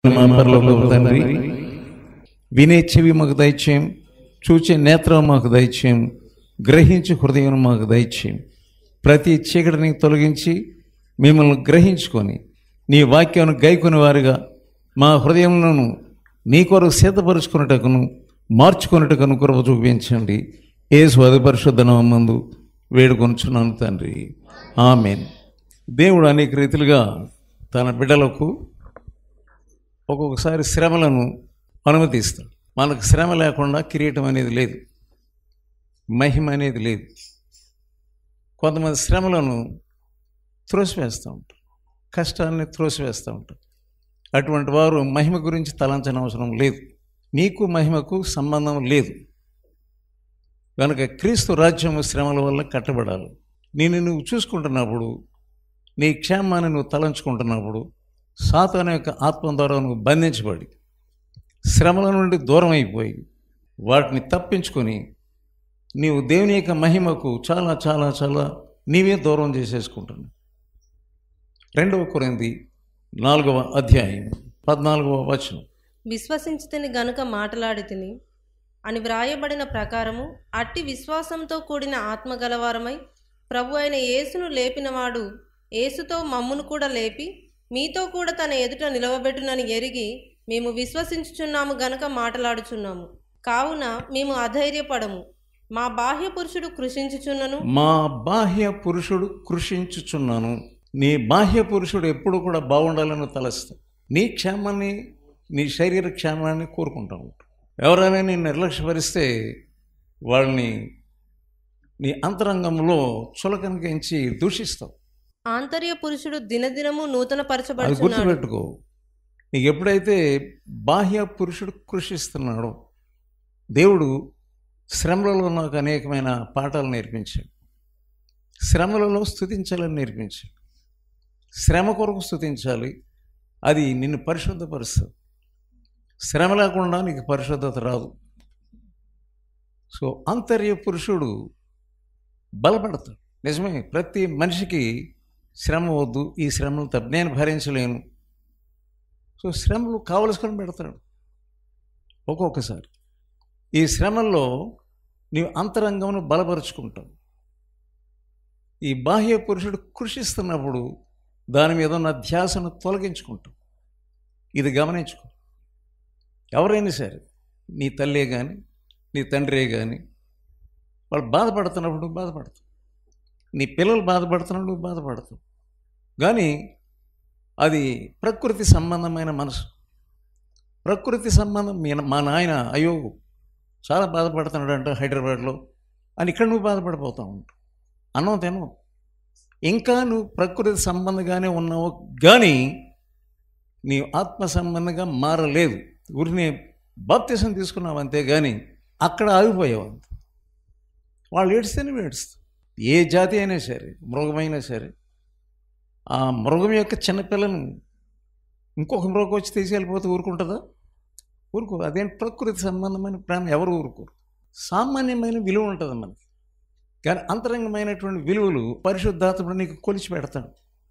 మా పరలోకపు తండ్రి వినే చెవి మాకు దయచేయం చూచే నేత్రం మాకు దయచేయం గ్రహించే హృదయం మాకు దయచేయం ప్రతి చీకటిని తొలగించి మిమ్మల్ని గ్రహించుకొని నీ వాక్యాన్ని గైకొని వారుగా మా హృదయంలోను నీ కొరకు సిద్ధపరుచుకున్నటకును మార్చుకున్నటకును కృప చూపించండి ఏ స్వాది పరిశుద్ధ నామందు వేడుకొనుచున్నాను తండ్రి ఆమెన్ దేవుడు అనేక రీతిలుగా తన బిడ్డలకు ఒక్కొక్కసారి శ్రమలను అనుమతిస్తాడు మనకు శ్రమ లేకుండా కిరీటం అనేది లేదు మహిమ అనేది లేదు కొంతమంది శ్రమలను త్రోసివేస్తూ ఉంటారు కష్టాన్ని త్రోసివేస్తూ ఉంటారు అటువంటి వారు మహిమ గురించి తలంచని అవసరం లేదు నీకు మహిమకు సంబంధం లేదు కనుక క్రీస్తు రాజ్యము శ్రమల వల్ల కట్టబడాలి నేను నువ్వు చూసుకుంటున్నప్పుడు నీ క్షేమాన్ని నువ్వు తలంచుకుంటున్నప్పుడు సాతాను యొక్క ఆత్మ ద్వారా నువ్వు బంధించబడి శ్రమల నుండి దూరం అయిపోయి వాటిని తప్పించుకొని నీవు దేవుని యొక్క మహిమకు చాలా చాలా చాలా నీవే దూరం చేసేసుకుంటున్నావు రెండవ కొరింది నాలుగవ అధ్యాయం పద్నాలుగవ వచనం విశ్వసించితిని గనుక మాటలాడి తిని అని వ్రాయబడిన ప్రకారము అట్టి విశ్వాసంతో కూడిన ఆత్మ గలవారమై ప్రభు అయిన యేసును లేపినవాడు యేసుతో మమ్మును కూడా లేపి మీతో కూడా తన ఎదుట నిలవబెట్టునని ఎరిగి మేము విశ్వసించుచున్నాము గనుక మాటలాడుచున్నాము కావున మేము అధైర్యపడము మా బాహ్య పురుషుడు కృషించుచున్నను మా బాహ్య పురుషుడు కృషించుచున్నాను నీ బాహ్య పురుషుడు ఎప్పుడు కూడా బాగుండాలని తలస్తావు నీ క్షేమాన్ని నీ శరీర క్షేమాన్ని కోరుకుంటా ఉంటావు ఎవరైనా నేను నిర్లక్ష్యపరిస్తే వాళ్ళని నీ అంతరంగంలో చులకనకించి దూషిస్తావు ఆంతర్య పురుషుడు దినదినము నూతన అది పరచబడుచున్నాడు గుర్తుపెట్టుకో నీకు ఎప్పుడైతే బాహ్య పురుషుడు కృషిస్తున్నాడో దేవుడు శ్రమలలో నాకు అనేకమైన పాఠాలు నేర్పించాడు శ్రమలలో స్థుతించాలని నేర్పించాడు శ్రమ కొరకు స్థుతించాలి అది నిన్ను పరిశుద్ధపరుస్తుంది శ్రమ లేకుండా నీకు పరిశుద్ధత రాదు సో అంతర్య పురుషుడు బలపడతాడు నిజమే ప్రతి మనిషికి శ్రమ వద్దు ఈ శ్రమలు తప్ప నేను భరించలేను సో శ్రమలు కావలసుకొని పెడతాడు ఒక్కొక్కసారి ఈ శ్రమల్లో నీవు అంతరంగమును బలపరుచుకుంటావు ఈ బాహ్య పురుషుడు కృషిస్తున్నప్పుడు దాని మీద ఉన్న ధ్యాసను తొలగించుకుంటావు ఇది గమనించుకో ఎవరైనా సరే నీ తల్లే కానీ నీ తండ్రే కానీ వాళ్ళు బాధపడుతున్నప్పుడు నువ్వు బాధపడతావు నీ పిల్లలు బాధపడుతున్నప్పుడు నువ్వు బాధపడతావు కానీ అది ప్రకృతి సంబంధమైన మనసు ప్రకృతి సంబంధం మీ మా నాయన అయ్యో చాలా బాధపడుతున్నాడంట హైదరాబాద్లో అని ఇక్కడ నువ్వు బాధపడిపోతా ఉంటావు అన్నం తినవు ఇంకా నువ్వు ప్రకృతి సంబంధంగానే ఉన్నావు కానీ నీ ఆత్మ సంబంధంగా మారలేదు ఊరిని బాప్తీసం తీసుకున్నావు అంతే కానీ అక్కడ ఆగిపోయావు అంత వాళ్ళు ఏడిస్తే నువ్వు ఏడుస్తావు ఏ జాతి అయినా సరే మృగమైనా సరే ఆ మృగం యొక్క చిన్నపిల్లను ఇంకొక మృగం వచ్చి తీసుకెళ్ళిపోతే ఊరుకుంటుందా ఊరుకో అదేం ప్రకృతి సంబంధమైన ప్రేమ ఎవరు ఊరుకోరు సామాన్యమైన విలువ ఉంటుంది మనకి కానీ అంతరంగమైనటువంటి విలువలు పరిశుద్ధాత్ముడు నీకు కొలిచి పెడతాడు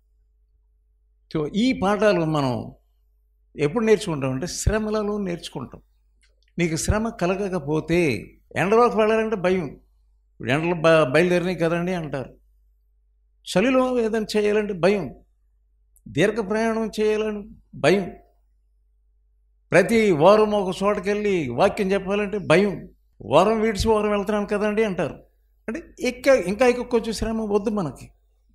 సో ఈ పాఠాలు మనం ఎప్పుడు నేర్చుకుంటామంటే శ్రమలలో నేర్చుకుంటాం నీకు శ్రమ కలగకపోతే ఎండలోకి వెళ్ళాలంటే భయం ఇప్పుడు ఎండలు బ బయలుదేరినాయి కదండి అంటారు చలిలో ఏదైనా చేయాలంటే భయం దీర్ఘ ప్రయాణం చేయాలని భయం ప్రతి వారం ఒక చోటకి వెళ్ళి వాక్యం చెప్పాలంటే భయం వారం విడిచి వారం వెళ్తున్నాను కదండి అంటారు అంటే ఎక్క ఇంకా ఎక్కువ కొంచెం శ్రమ వద్దు మనకి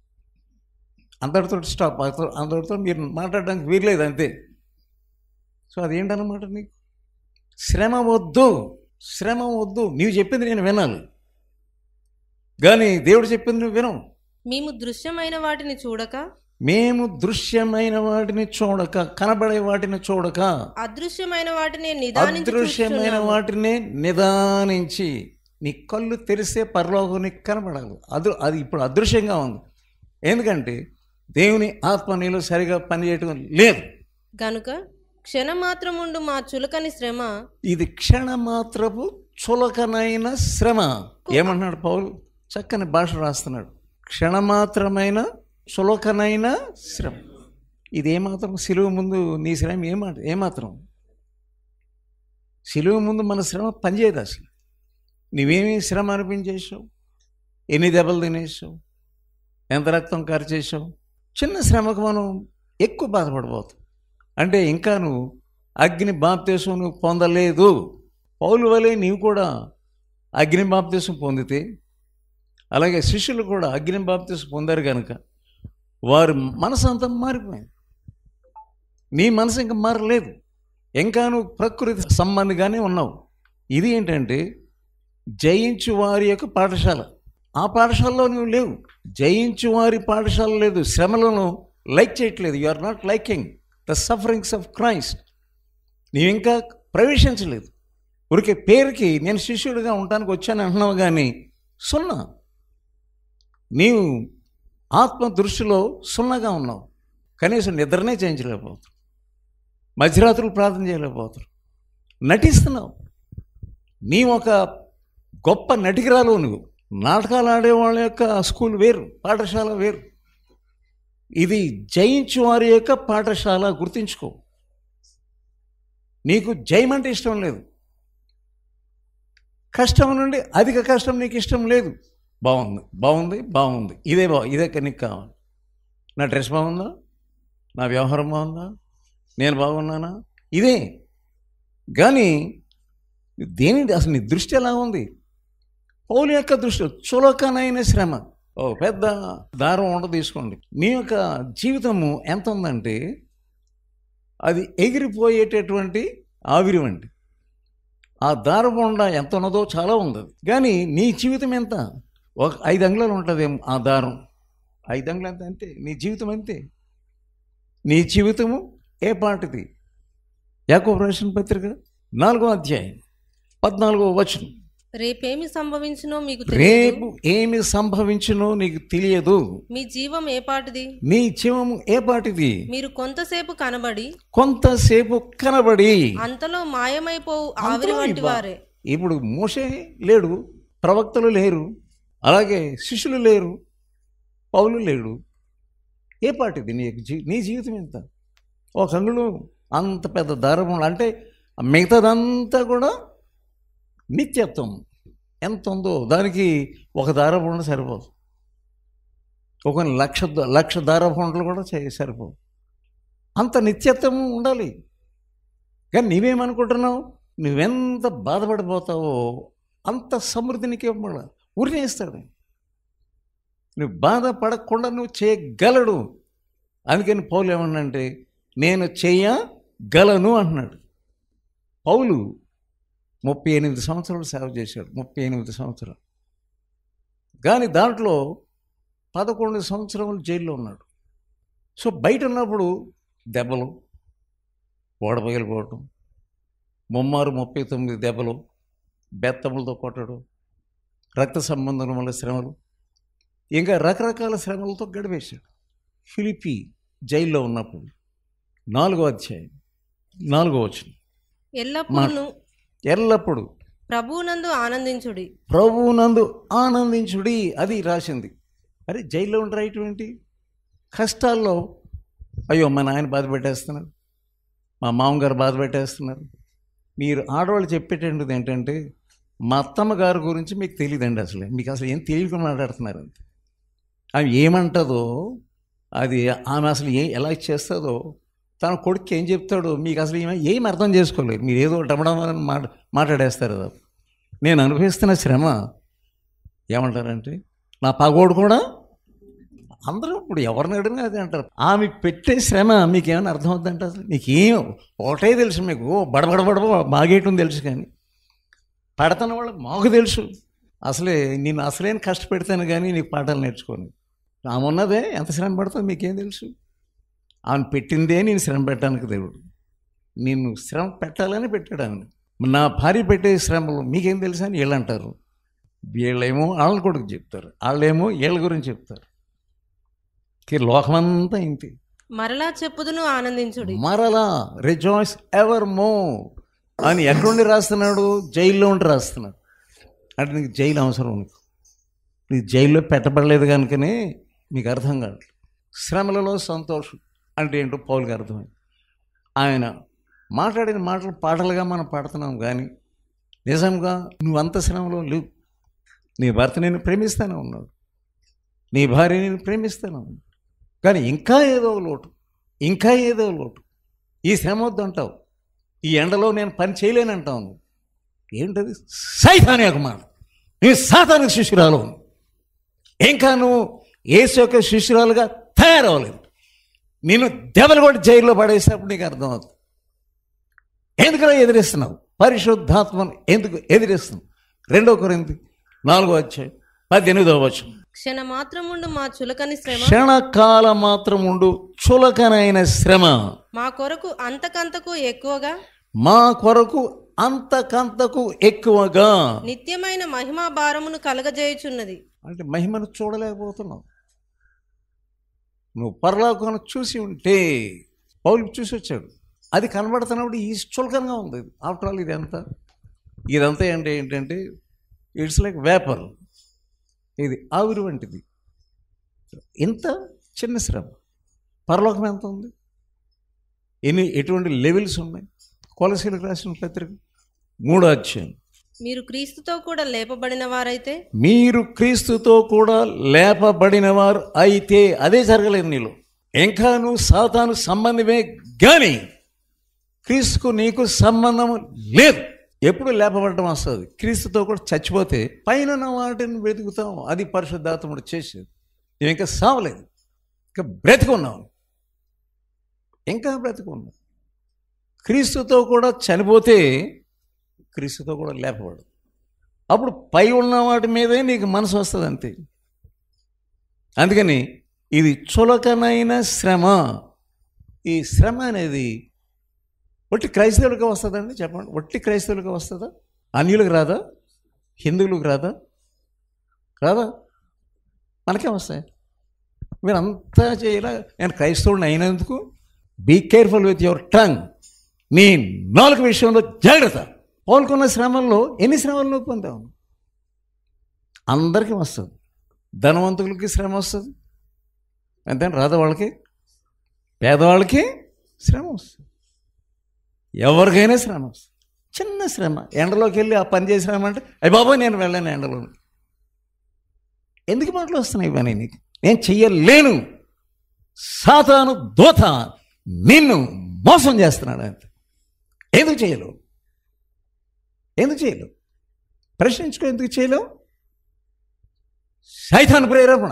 అందరితో స్టాప్ అందరితో మీరు మాట్లాడడానికి వీర్లేదు అంతే సో అదేంటన్నమాట నీకు శ్రమ వద్దు శ్రమ వద్దు నీవు చెప్పింది నేను వినాలి కానీ దేవుడు చెప్పింది నువ్వు వినవు మేము దృశ్యమైన వాటిని చూడక మేము దృశ్యమైన వాటిని చూడక కనబడే వాటిని చూడక అదృశ్యమైన వాటిని నిదానించి అదృశ్యమైన చూస్తున్నాము. వాటిని నిదానించి నీ కళ్ళు తెరిస్తే పరలోకం నీకు కనబడాలి అది అది ఇప్పుడు అదృశ్యంగా ఉంది ఎందుకంటే దేవుని ఆత్మ నీలో సరిగా పనిచేయటం లేదు గనుక క్షణమాత్రముండు మా చులకని శ్రమ ఇది క్షణమాత్రపు చులకనైన శ్రమ ఏమంటున్నాడు పౌలు చక్కని భాష రాస్తున్నాడు క్షణమాత్రమైన చులకనైన శ్రమ ఇది ఏమాత్రం సిలువ ముందు నీ శ్రమ ఏమా ఏమాత్రం సిలువ ముందు మన శ్రమ పనిచేయదు అసలు నువ్వేమీ శ్రమ అనిపించేసావు ఎన్ని దెబ్బలు తినేసావు ఎంత రక్తం ఖర్చేసావు చిన్న శ్రమకు మనం ఎక్కువ బాధపడిపోతాం అంటే ఇంకా నువ్వు అగ్ని బాప్తీసం నువ్వు పొందలేదు పౌలు వలె నీవు కూడా అగ్ని బాప్తీసం పొందితే అలాగే శిష్యులు కూడా అగ్ని బాప్తీసం పొందారు కనుక వారి మనసు అంతా మారిపోయింది నీ మనసు ఇంకా మారలేదు ఇంకా నువ్వు ప్రకృతి సంబంధిగానే ఉన్నావు ఇది ఏంటంటే జయించు వారి యొక్క పాఠశాల ఆ పాఠశాలలో నువ్వు లేవు జయించు వారి పాఠశాల లేదు శ్రమలను లైక్ చేయట్లేదు you are not liking the sufferings of Christ నీవు ఇంకా ప్రవేశించలేదు ఊరికే పేరుకి నేను శిష్యుడిగా ఉండటానికి వచ్చాను అంటున్నావు కానీ సున్నా నీవు ఆత్మ దృష్టిలో సున్నగా ఉన్నావు కనీసం నిద్రనే చేయించలేకపోతావు మధ్యరాత్రులు ప్రార్థన చేయలేకపోతారు నటిస్తున్నావు నీ ఒక గొప్ప నటికిరాలు నువ్వు నాటకాలు ఆడే వాళ్ళ యొక్క స్కూల్ వేరు పాఠశాల వేరు ఇది జయించు వారి యొక్క పాఠశాల గుర్తించుకో నీకు జయమంటే ఇష్టం లేదు కష్టం నుండి అధిక కష్టం నీకు ఇష్టం లేదు బాగుంది బాగుంది బాగుంది ఇదే బా ఇదే నీకు కావాలి నా డ్రెస్ బాగుందా నా వ్యవహారం బాగుందా నేను బాగున్నానా ఇదే కానీ దేని అసలు నీ దృష్టి ఎలా ఉంది పౌలు యొక్క దృష్టి చులకనైన శ్రమ ఓ పెద్ద దారం ఉండ తీసుకోండి మీ యొక్క జీవితము ఎంత ఉందంటే అది ఎగిరిపోయేటటువంటి ఆవిరి వంటి ఆ దారబొండ ఎంత ఉన్నదో చాలా ఉంది అది. కానీ నీ జీవితం ఎంత ఒక ఐదు అంగుళాలు ఉంటుందేమో ఆ దారం ఐదు అంగుళాలు ఎంత అంతే నీ జీవితం అంతే నీ జీవితము ఏ పాటిది యాకో ప్రవేశన పత్రిక నాలుగో అధ్యాయం పద్నాలుగో వచనం రేపేమి సంభవించునో మీకు తెలియదు రేపు ఏమి సంభవించునో నీకు తెలియదు మీ జీవం ఏపాటిది నీ జీవము ఏ పాటిది మీరు కొంతసేపు కనబడి కొంతసేపు కనబడి అంతలో మాయమైపోవు ఆవిరి అంతలో వంటి ఇవ్వ. వారే ఇప్పుడు మోషే లేడు ప్రవక్తలు లేరు అలాగే శిష్యులు లేరు పౌలు లేడు ఏ పాటిది నీ యొక్క జీ నీ జీవితం ఎంత ఒక అంగుళం అంత పెద్ద దారం అంటే మిగతాదంతా కూడా నిత్యత్వం ఎంత ఉందో దానికి ఒక దారపుండ సరిపోదు ఒక లక్ష ద- లక్ష దారపుండలు కూడా చే- సరిపోవు అంత నిత్యత్వము ఉండాలి కానీ నీవేమనుకుంటున్నావు నువ్వెంత బాధపడిపోతావో అంత సమృద్ధి నీకు ఇవ్వబడ ఉరినేస్తాడు నువ్వు బాధపడకుండా నువ్వు చేయగలడు అందుకని పౌలు ఏమన్నంటే నేను చేయగలను అంటున్నాడు పౌలు ముప్పై ఎనిమిది సంవత్సరాలు సేవ చేశాడు ముప్పై ఎనిమిది సంవత్సరాలు కానీ దాంట్లో పదకొండు సంవత్సరములు జైల్లో ఉన్నాడు సో బయట ఉన్నప్పుడు దెబ్బలు ఓడపగిలిపోవటం ముమ్మారు ముప్పై తొమ్మిది దెబ్బలు బెత్తములతో కొట్టడం రక్త సంబంధం వల్ల శ్రమలు ఇంకా రకరకాల శ్రమలతో గడిపేశాడు ఫిలిపి జైల్లో ఉన్నప్పుడు నాలుగో అధ్యాయం నాలుగో వచ్చిన ఎల్లప్పుడూ ఎల్లప్పుడు ప్రభువునందు ఆనందించుడి ప్రభువునందు ఆనందించుడి అది రాసింది అరే జైల్లో ఉంటారు ఇటువంటి కష్టాల్లో అయ్యో మా నాయన బాధ పెట్టేస్తున్నారు మా మామగారు బాధ పెట్టేస్తున్నారు మీరు ఆడవాళ్ళు చెప్పేటటువంటిది ఏంటంటే మా అత్తమ్మ గారి గురించి మీకు తెలియదండి అసలు మీకు అసలు ఏం తెలియకుండా మాట్లాడుతున్నారు అంతే ఆమె ఏమంటుందో అది ఆమె అసలు ఏ ఎలా చేస్తుందో తన కొడుకు ఏం చెప్తాడో మీకు అసలు ఏమి ఏం అర్థం చేసుకోలేదు మీరు ఏదో డమడమని మాట మాట్లాడేస్తారు కదా నేను అనుభవిస్తున్న శ్రమ ఏమంటారంటే నా పగోడు కూడా అందరూ ఇప్పుడు ఎవరిని అడిగినా అదే అంటారు ఆమె పెట్టే శ్రమ మీకు ఏమైనా అర్థం అవుతుందంటే అసలు మీకు ఏం ఒకటే తెలుసు మీకు ఓ బడబడ బడబ బాగేయటం తెలుసు కానీ పడతాను వాళ్ళకి మాకు తెలుసు అసలే నేను అసలేం కష్టపెడతాను కానీ నీకు పాఠాలు నేర్చుకోను ఆమె ఉన్నదే ఎంత శ్రమ పడుతుందో మీకేం తెలుసు ఆమె పెట్టిందే నేను శ్రమ పెట్టడానికి దేవుడు నిన్ను శ్రమ పెట్టాలని పెట్టాడు ఆమెను నా భార్య పెట్టే శ్రమలు మీకేం తెలుసా అని వీళ్ళు అంటారు వీళ్ళేమో వాళ్ళ కొడుకు చెప్తారు వాళ్ళేమో వీళ్ళ గురించి చెప్తారు ఈ లోకమంతా ఇంతే మరలా చెప్పుదును ఆనందించుడి మరలా రిజాయిస్ ఎవర్ మో అని ఎక్కడుండి రాస్తున్నాడు జైల్లో ఉండి రాస్తున్నాడు అంటే నీకు జైలు అవసరం నీకు నీ జైల్లో పెట్టబడలేదు కనుకనే మీకు అర్థం కాదు శ్రమలలో సంతోషం అంటే ఏంటో పౌలుకి అర్థమైంది ఆయన మాట్లాడిన మాటలు పాటలుగా మనం పాడుతున్నాం కానీ నిజంగా నువ్వు అంత శ్రమలో లేవు నీ భర్త నేను ప్రేమిస్తానే ఉన్నాడు నీ భార్య నేను ప్రేమిస్తానే ఉన్నాడు కానీ ఇంకా ఏదో లోటు ఇంకా ఏదో లోటు ఈ శ్రమ వద్దంటావు ఈ ఎండలో నేను పని చేయలేనంటావు నువ్వు ఏంటది సైతాని ఒక మాట నీ సాతానికి శిష్యురాలు ఇంకా నువ్వు ఏసు యొక్క శిష్యురాలుగా తయారవ్వలేదు నేను దెబ్బలు కూడా జైల్లో పడేసినప్పుడు నీకు అర్థమవుతుంది ఎందుకలా ఎదిరిస్తున్నావు పరిశుద్ధాత్మను ఎందుకు ఎదిరిస్తున్నావు రెండో కొరింది నాలుగో వచ్చాయి పద్దెనిమిదో వచ్చు క్షణ మాత్రముండు మా చులకని శ్రమ క్షణకాల మాత్రం ఉండు చులకనైన శ్రమ మా కొరకు అంతకంతకు ఎక్కువగా మా కొరకు అంతకంతకు ఎక్కువగా నిత్యమైన మహిమా భారమును కలగజేయుచున్నది అంటే మహిమను చూడలేకపోతున్నావు నువ్వు పరలోకాన్ని చూసి ఉంటే పౌలు చూసి వచ్చాడు అది కనబడుతున్నప్పుడు ఈ చులకనగా ఉంది ఆఫ్టర్ ఆల్ ఇదంతా ఇదంతా అంటే ఏంటంటే ఇట్స్ లైక్ వేపర్ ఇది ఆవిరి వంటిది ఇంత చిన్న శ్రమ పరలోకం ఎంత ఉంది ఎన్ని ఎటువంటి లెవెల్స్ ఉన్నాయి కొలసీలకు రాసిన పత్రిక మూడో అధ్యాయం మీరు క్రీస్తుతో కూడా లేపబడిన వారైతే మీరు క్రీస్తుతో కూడా లేపబడిన వారు అయితే అదే జరగలేదు నీలో ఇంకా నువ్వు సాతాను సంబంధమే కానీ క్రీస్తుకు నీకు సంబంధం లేదు ఎప్పుడు లేపబడటం వస్తుంది క్రీస్తుతో కూడా చచ్చిపోతే పైన ఉన్న వాటిని వెతుకుతాం అది పరిశుద్ధాత్ముడు చేసేది నువ్వు ఇంకా సావలేదు ఇంకా బ్రతికున్నావు ఇంకా బ్రతికున్నావు క్రీస్తుతో కూడా చనిపోతే క్రీస్తుతో కూడా లేపబడు అప్పుడు పై ఉన్న వాటి మీదే నీకు మనసు వస్తుంది అంతే అందుకని ఇది చులకనైన శ్రమ ఈ శ్రమ అనేది ఒట్టి క్రైస్తవులకి వస్తుందండి చెప్పండి ఒట్టి క్రైస్తవులకి వస్తుందా అన్యులకు రాదా హిందువులకు రాదా రాదా మనకే వస్తాయి మీరు అంతా చేయరా నేను క్రైస్తవుడిని అయినందుకు be careful with your tongue నీ నాలుగు విషయంలో జాగ్రత్త పాల్గొన్న శ్రమల్లో ఎన్ని శ్రమల్లో పొందాము అందరికీ వస్తుంది ధనవంతులకి శ్రమ వస్తుంది అంతే రాదా వాళ్ళకి పేదవాళ్ళకి శ్రమ వస్తుంది ఎవరికైనా శ్రమ వస్తుంది చిన్న శ్రమ ఎండలోకి వెళ్ళి ఆ పని చేసినామంటే అయ్యి బాబాయ్ నేను వెళ్ళాను ఎండలో ఎందుకు మాటలు వస్తున్నాయి ఇవన్నీ నీకు నేను చెయ్యలేను సాతాను దోత నిన్ను మోసం చేస్తున్నాడు అంతే ఎందుకు చేయలేవు ఎందుకు చేయలేవు ప్రశ్నించుకో ఎందుకు చేయలేవు సైతాను ప్రేరేపణ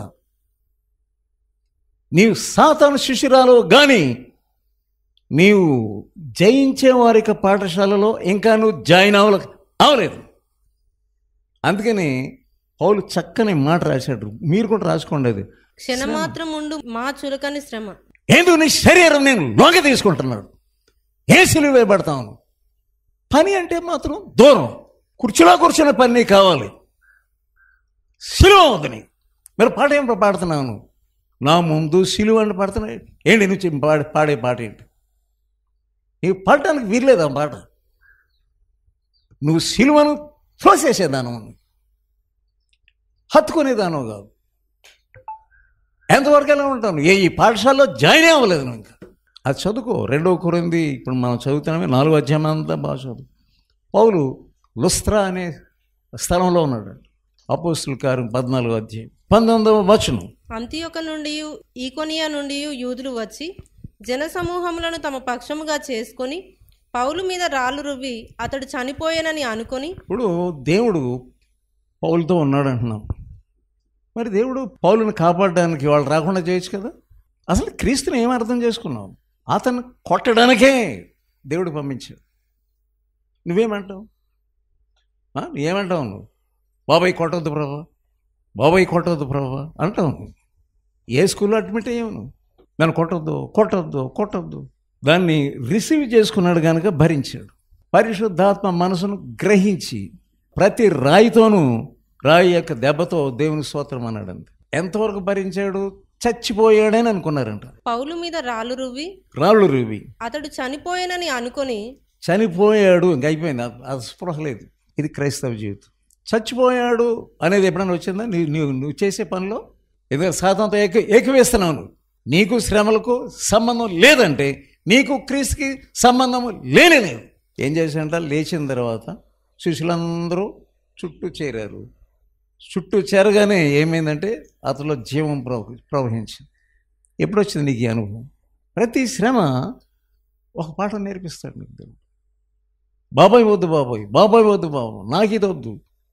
నీవు సాతాను శిశురాలు కానీ నీవు జయించే వారికి పాఠశాలలో ఇంకా నువ్వు జాయిన్ అవ్వలే అవలేదు అందుకని పౌలు చక్కని మాట రాశాడు మీరు కూడా రాసుకోండి అది క్షణమాత్రముండు మా చులకని శ్రమ ఎందుకు నీ శరీరం నేను లోకి తీసుకుంటున్నాడు ఏ సిలువ వేయబడతాను పని అంటే మాత్రం దూరం కుర్చీలో కూర్చున్న పని నీకు కావాలి సిలువ ఉంది నీకు మీరు పాట ఏం పాడుతున్నాను నా ముందు సిలువ అని పాడుతున్నా ఏంటి నువ్వు చెప్పి పాడే పాడే పాట ఏంటి నీకు పాడటానికి వీల్లేదు ఆ పాట నువ్వు సిలువను తోసేసేదాను హత్తుకునేదాను కాదు ఎంతవరకు ఎలా ఉంటాను ఏ ఈ పాఠశాలలో జాయిన్ అవ్వలేదు నువ్వు ఇంకా అది చదువుకో రెండవ కొరింది ఇప్పుడు మనం చదువుతున్నామే నాలుగో అధ్యాయం అంతా బాగా చదువు పౌలు లుస్త్రా అనే స్థలంలో ఉన్నాడు అపోస్తుల కార్యం పద్నాలుగో అధ్యాయం పంతొమ్మిదవ వచనం అంత్యొక నుండి ఈకొనియా నుండి యూదులు వచ్చి జనసమూహములను తమ పక్షముగా చేసుకొని పౌలు మీద రాళ్ళు రువ్వి అతడు చనిపోయానని అనుకొని ఇప్పుడు దేవుడు పౌలతో ఉన్నాడు అంటున్నాం మరి దేవుడు పౌలుని కాపాడడానికి వాళ్ళు రాకుండా చేయొచ్చు కదా అసలు క్రీస్తుని ఏం అర్థం చేసుకున్నావు అతను కొట్టడానికే దేవుడు పంపించాడు నువ్వేమంటావు ఆ? ఏమంటావు నువ్వు బాబాయ్ కొట్టవద్దు ప్రభా బాబాయ్ కొట్టవద్దు ప్రభా అంటావు నువ్వు ఏ స్కూల్లో అడ్మిట్ అయ్యావు నువ్వు నన్ను కొట్టొద్దు కొట్టొద్దు కొట్టొద్దు దాన్ని రిసీవ్ చేసుకున్నాడు కనుక భరించాడు పరిశుద్ధాత్మ మనసును గ్రహించి ప్రతి రాయితోనూ రాయి యొక్క దెబ్బతో దేవుని స్తోత్రం అన్నాడు అంతే ఎంతవరకు భరించాడు చచ్చిపోయాడని అనుకున్నారంట పౌలు మీద రాళ్ళు రువ్వి రాళ్ళు రువి అతడు చనిపోయానని అనుకొని చనిపోయాడు ఇంక అయిపోయింది అది- అది స్పృహ లేదు ఇది క్రైస్తవ జీవితం చచ్చిపోయాడు అనేది ఎప్పుడైనా వచ్చిందా నీ నువ్వు నువ్వు చేసే పనిలో ఎందుకంటే సాతంతో ఏక ఏకవేస్తున్నావు నువ్వు నీకు శ్రమలకు సంబంధం లేదంటే నీకు క్రీస్తుకి సంబంధం లేనే లేదు ఏం చేశాడంట లేచిన తర్వాత శిష్యులందరూ చుట్టూ చేరారు చుట్టూ చేరగానే ఏమైందంటే అతలో జీవం ప్రవ ప్రవహించింది ఎప్పుడు వచ్చింది నీకు ఈ అనుభవం ప్రతి శ్రమ ఒక పాఠం నేర్పిస్తాడు నీకు దేవుడు బాబాయ్ వద్దు బాబాయ్ బాబాయ్ వద్దు బాబు నాకు ఇది వద్దు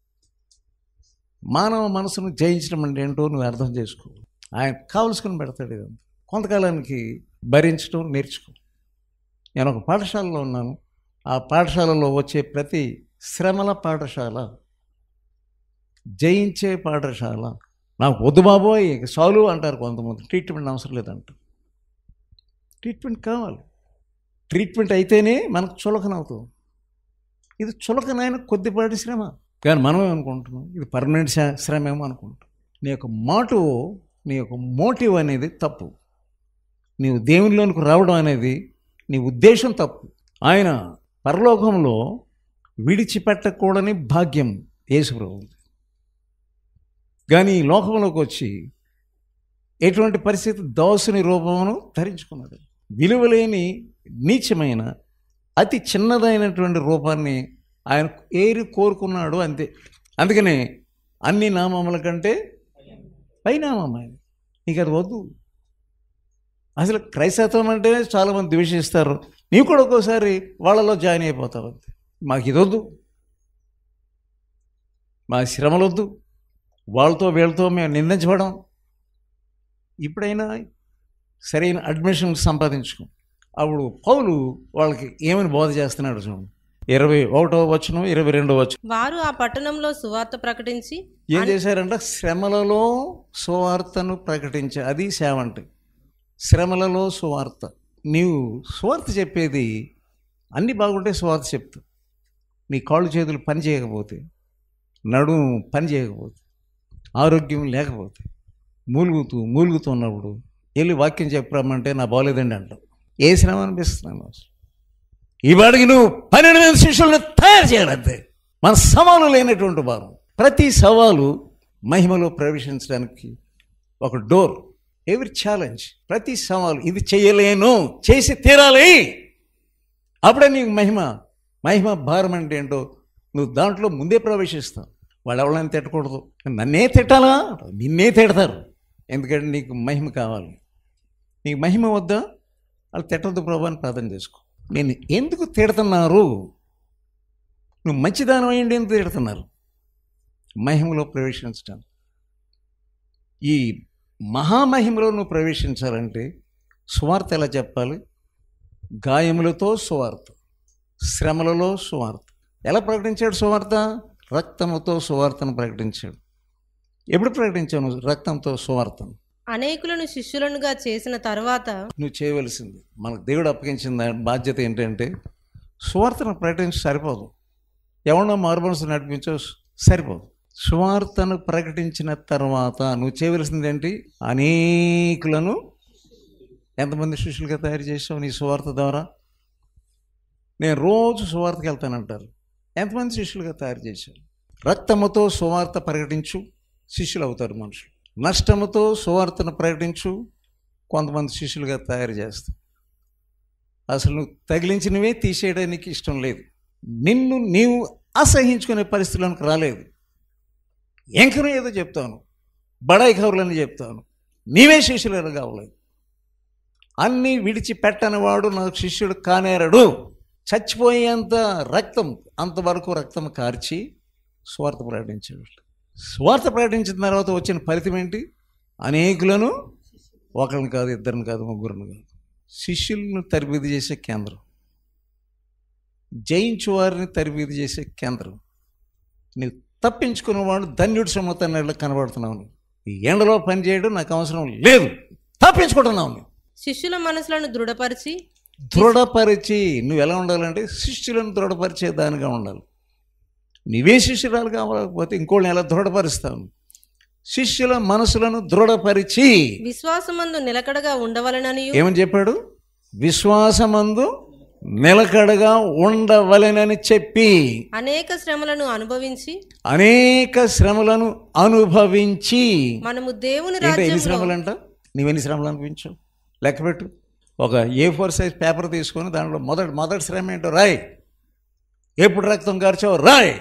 మానవ మనసును జయించడం అంటే ఏంటో నువ్వు అర్థం చేసుకో ఆయన కావలసుకుని పెడతాడు ఇదంతా కొంతకాలానికి భరించడం నేర్చుకో నేను ఒక పాఠశాలలో ఉన్నాను ఆ పాఠశాలలో వచ్చే ప్రతి శ్రమల పాఠశాల జయించే పాఠశాల నాకు వద్దు బాబోయ్ ఇక చాలు అంటారు కొంతమంది ట్రీట్మెంట్ అవసరం లేదంట ట్రీట్మెంట్ కావాలి ట్రీట్మెంట్ అయితేనే మనకు చులకనవుతుంది ఇది చులకనైన కొద్దిపాటి శ్రమ కానీ మనమే అనుకుంటున్నాం ఇది పర్మనెంట్ శ్ర- శ్రమ ఏమో అనుకుంటాం నీ యొక్క మోటివ్ నీ యొక్క మోటివ్ అనేది తప్పు నీవు దేవునిలోనికి రావడం అనేది నీ ఉద్దేశం తప్పు ఆయన పరలోకంలో విడిచిపెట్టకూడని భాగ్యం యేసుప్రభు కానీ ఈ లోకంలోకి వచ్చి ఎటువంటి పరిస్థితి దోసుని రూపమును ధరించుకున్నాడు విలువలేని నీచమైన అతి చిన్నదైనటువంటి రూపాన్ని ఆయన ఏరి కోరుకున్నాడు అంతే అందుకనే అన్ని నామముల కంటే పైనామం ఆయన నీకు అది వద్దు అసలు క్రైస్తవం అంటే చాలామంది ద్వేషిస్తారు నీవు కూడా ఒక్కోసారి వాళ్ళలో జాయిన్ అయిపోతావు అంతే మాకు ఇది వద్దు మా శ్రమలొద్దు వాళ్ళతో వీళ్ళతో మేము నిందించబడం ఇప్పుడైనా సరైన అడ్మిషన్ సంపాదించుకో అప్పుడు పౌలు వాళ్ళకి ఏమని బోధ చేస్తున్నాడు చూడండి ఇరవై ఒకటో వచ్చును ఇరవై రెండో వచ్చును వారు ఆ పట్టణంలో సువార్త ప్రకటించి ఏం చేశారంటే శ్రమలలో సువార్తను ప్రకటించే అది సేవ అంటే శ్రమలలో సువార్త నీవు సువార్త చెప్పేది అన్నీ బాగుంటే సువార్త చెప్తా నీ కాళ్ళు చేతులు పని చేయకపోతే నడుము పని చేయకపోతే ఆరోగ్యం లేకపోతే మూలుగుతూ మూలుగుతూ ఉన్నప్పుడు వెళ్ళి వాక్యం చెప్పరామంటే నా బాగోలేదండి అంటావు ఏ శ్రమ అనిపిస్తున్నాను అసలు ఈ వాడికి నువ్వు పన్నెండు మంది శిష్యులను తయారు చేయాలంతే మన సవాలు లేనటువంటి వారు ప్రతి సవాలు మహిమలో ప్రవేశించడానికి ఒక డోర్ ఎవరి ఛాలెంజ్ ప్రతి సవాలు ఇది చేయలేను చేసి తీరాలి అప్పుడే నీకు మహిమ మహిమ భారం అంటే ఏంటో నువ్వు దాంట్లో ముందే ప్రవేశిస్తావు వాళ్ళు ఎవరైనా తిట్టకూడదు నన్నే తిట్టాలా నిన్నే తిడతారు ఎందుకంటే నీకు మహిమ కావాలి నీకు మహిమ వద్దా వాళ్ళు తిట్టద్దు ప్రభు అని ప్రార్థన చేసుకో నేను ఎందుకు తిడుతున్నారు నువ్వు మంచిదానం అయ్యండి ఎందుకు తిడుతున్నారు మహిమలో ప్రవేశించడం ఈ మహామహిమలో నువ్వు ప్రవేశించాలంటే సువార్త ఎలా చెప్పాలి గాయములతో సువార్త శ్రమలలో సువార్త ఎలా ప్రకటించాడు సువార్త రక్తముతో సువార్తను ప్రకటించాడు ఎప్పుడు ప్రకటించావు నువ్వు రక్తంతో సువార్తను అనేకులను శిష్యులనుగా చేసిన తర్వాత నువ్వు చేయవలసింది మనకు దేవుడు అప్పగించిన దా- బాధ్యత ఏంటంటే సువార్తను ప్రకటించి సరిపోదు ఎవరినో మారుమనసు నడిపించో సరిపోదు సువార్తను ప్రకటించిన తర్వాత నువ్వు చేయవలసింది ఏంటి అనేకులను ఎంతమంది శిష్యులుగా తయారు చేసావు నీ సువార్త ద్వారా నేను రోజు సువార్తకి వెళ్తానంటారు ఎంతమంది శిష్యులుగా తయారు చేశారు రక్తముతో సువార్త ప్రకటించు శిష్యులు అవుతారు మనుషులు నష్టముతో సువార్తను ప్రకటించు కొంతమంది శిష్యులుగా తయారు చేస్తావు అసలు నువ్వు తగిలించినవే తీసేయడానికి ఇష్టం లేదు నిన్ను నీవు అసహించుకునే పరిస్థితులకు రాలేదు ఎంకను ఏదో చెప్తాను బడాయి కబుర్లని చెప్తాను నీవే శిష్యులు కావలేదు అన్నీ విడిచిపెట్టని వాడు నాకు శిష్యుడు కానేరడు చచ్చిపోయేంత రక్తం అంతవరకు రక్తం కార్చి స్వార్థ ప్రకటించాడు స్వార్థ ప్రకటించిన తర్వాత వచ్చిన ఫలితం ఏంటి అనేకులను ఒకరిని కాదు ఇద్దరిని కాదు ముగ్గురిని కాదు శిష్యులను తరబిది చేసే కేంద్రం జయించు వారిని తరబిది చేసే కేంద్రం నీవు తప్పించుకున్నవాడు ధన్యుడు సమ్మతన్నట్లు కనబడుతున్నావు నువ్వు. ఈ ఎండలో పని చేయడం నాకు అవసరం లేదు తప్పించుకుంటున్నావు నువ్వు శిష్యుల మనసులను దృఢపరిచి దృఢపరిచి నువ్వు ఎలా ఉండాలంటే శిష్యులను దృఢపరిచే దానిగా ఉండాలి నీవే శిష్యురాలు కావాలకపోతే ఇంకోళ్ళని ఎలా దృఢపరుస్తావు శిష్యుల మనసులను దృఢపరిచి విశ్వాసమందు నిలకడగా ఉండవలననియు ఏమని చెప్పాడు విశ్వాసమందు నిలకడగా ఉండవలెనని చెప్పి అనేక శ్రమలను అనుభవించి అనేక శ్రమలను అనుభవించి మనము దేవుని ఏంటో ఎన్ని రాజ్యంలో శ్రమలంట నువ్వెన్ని శ్రమలు అనిపించావు లెక్కపెట్టు ఒక ఏ ఫోర్ సైజ్ పేపర్ తీసుకొని దాంట్లో మొదటి మొదటి శ్రమ ఏంటో రాయ్ ఎప్పుడు రక్తం కార్చావు రాయ్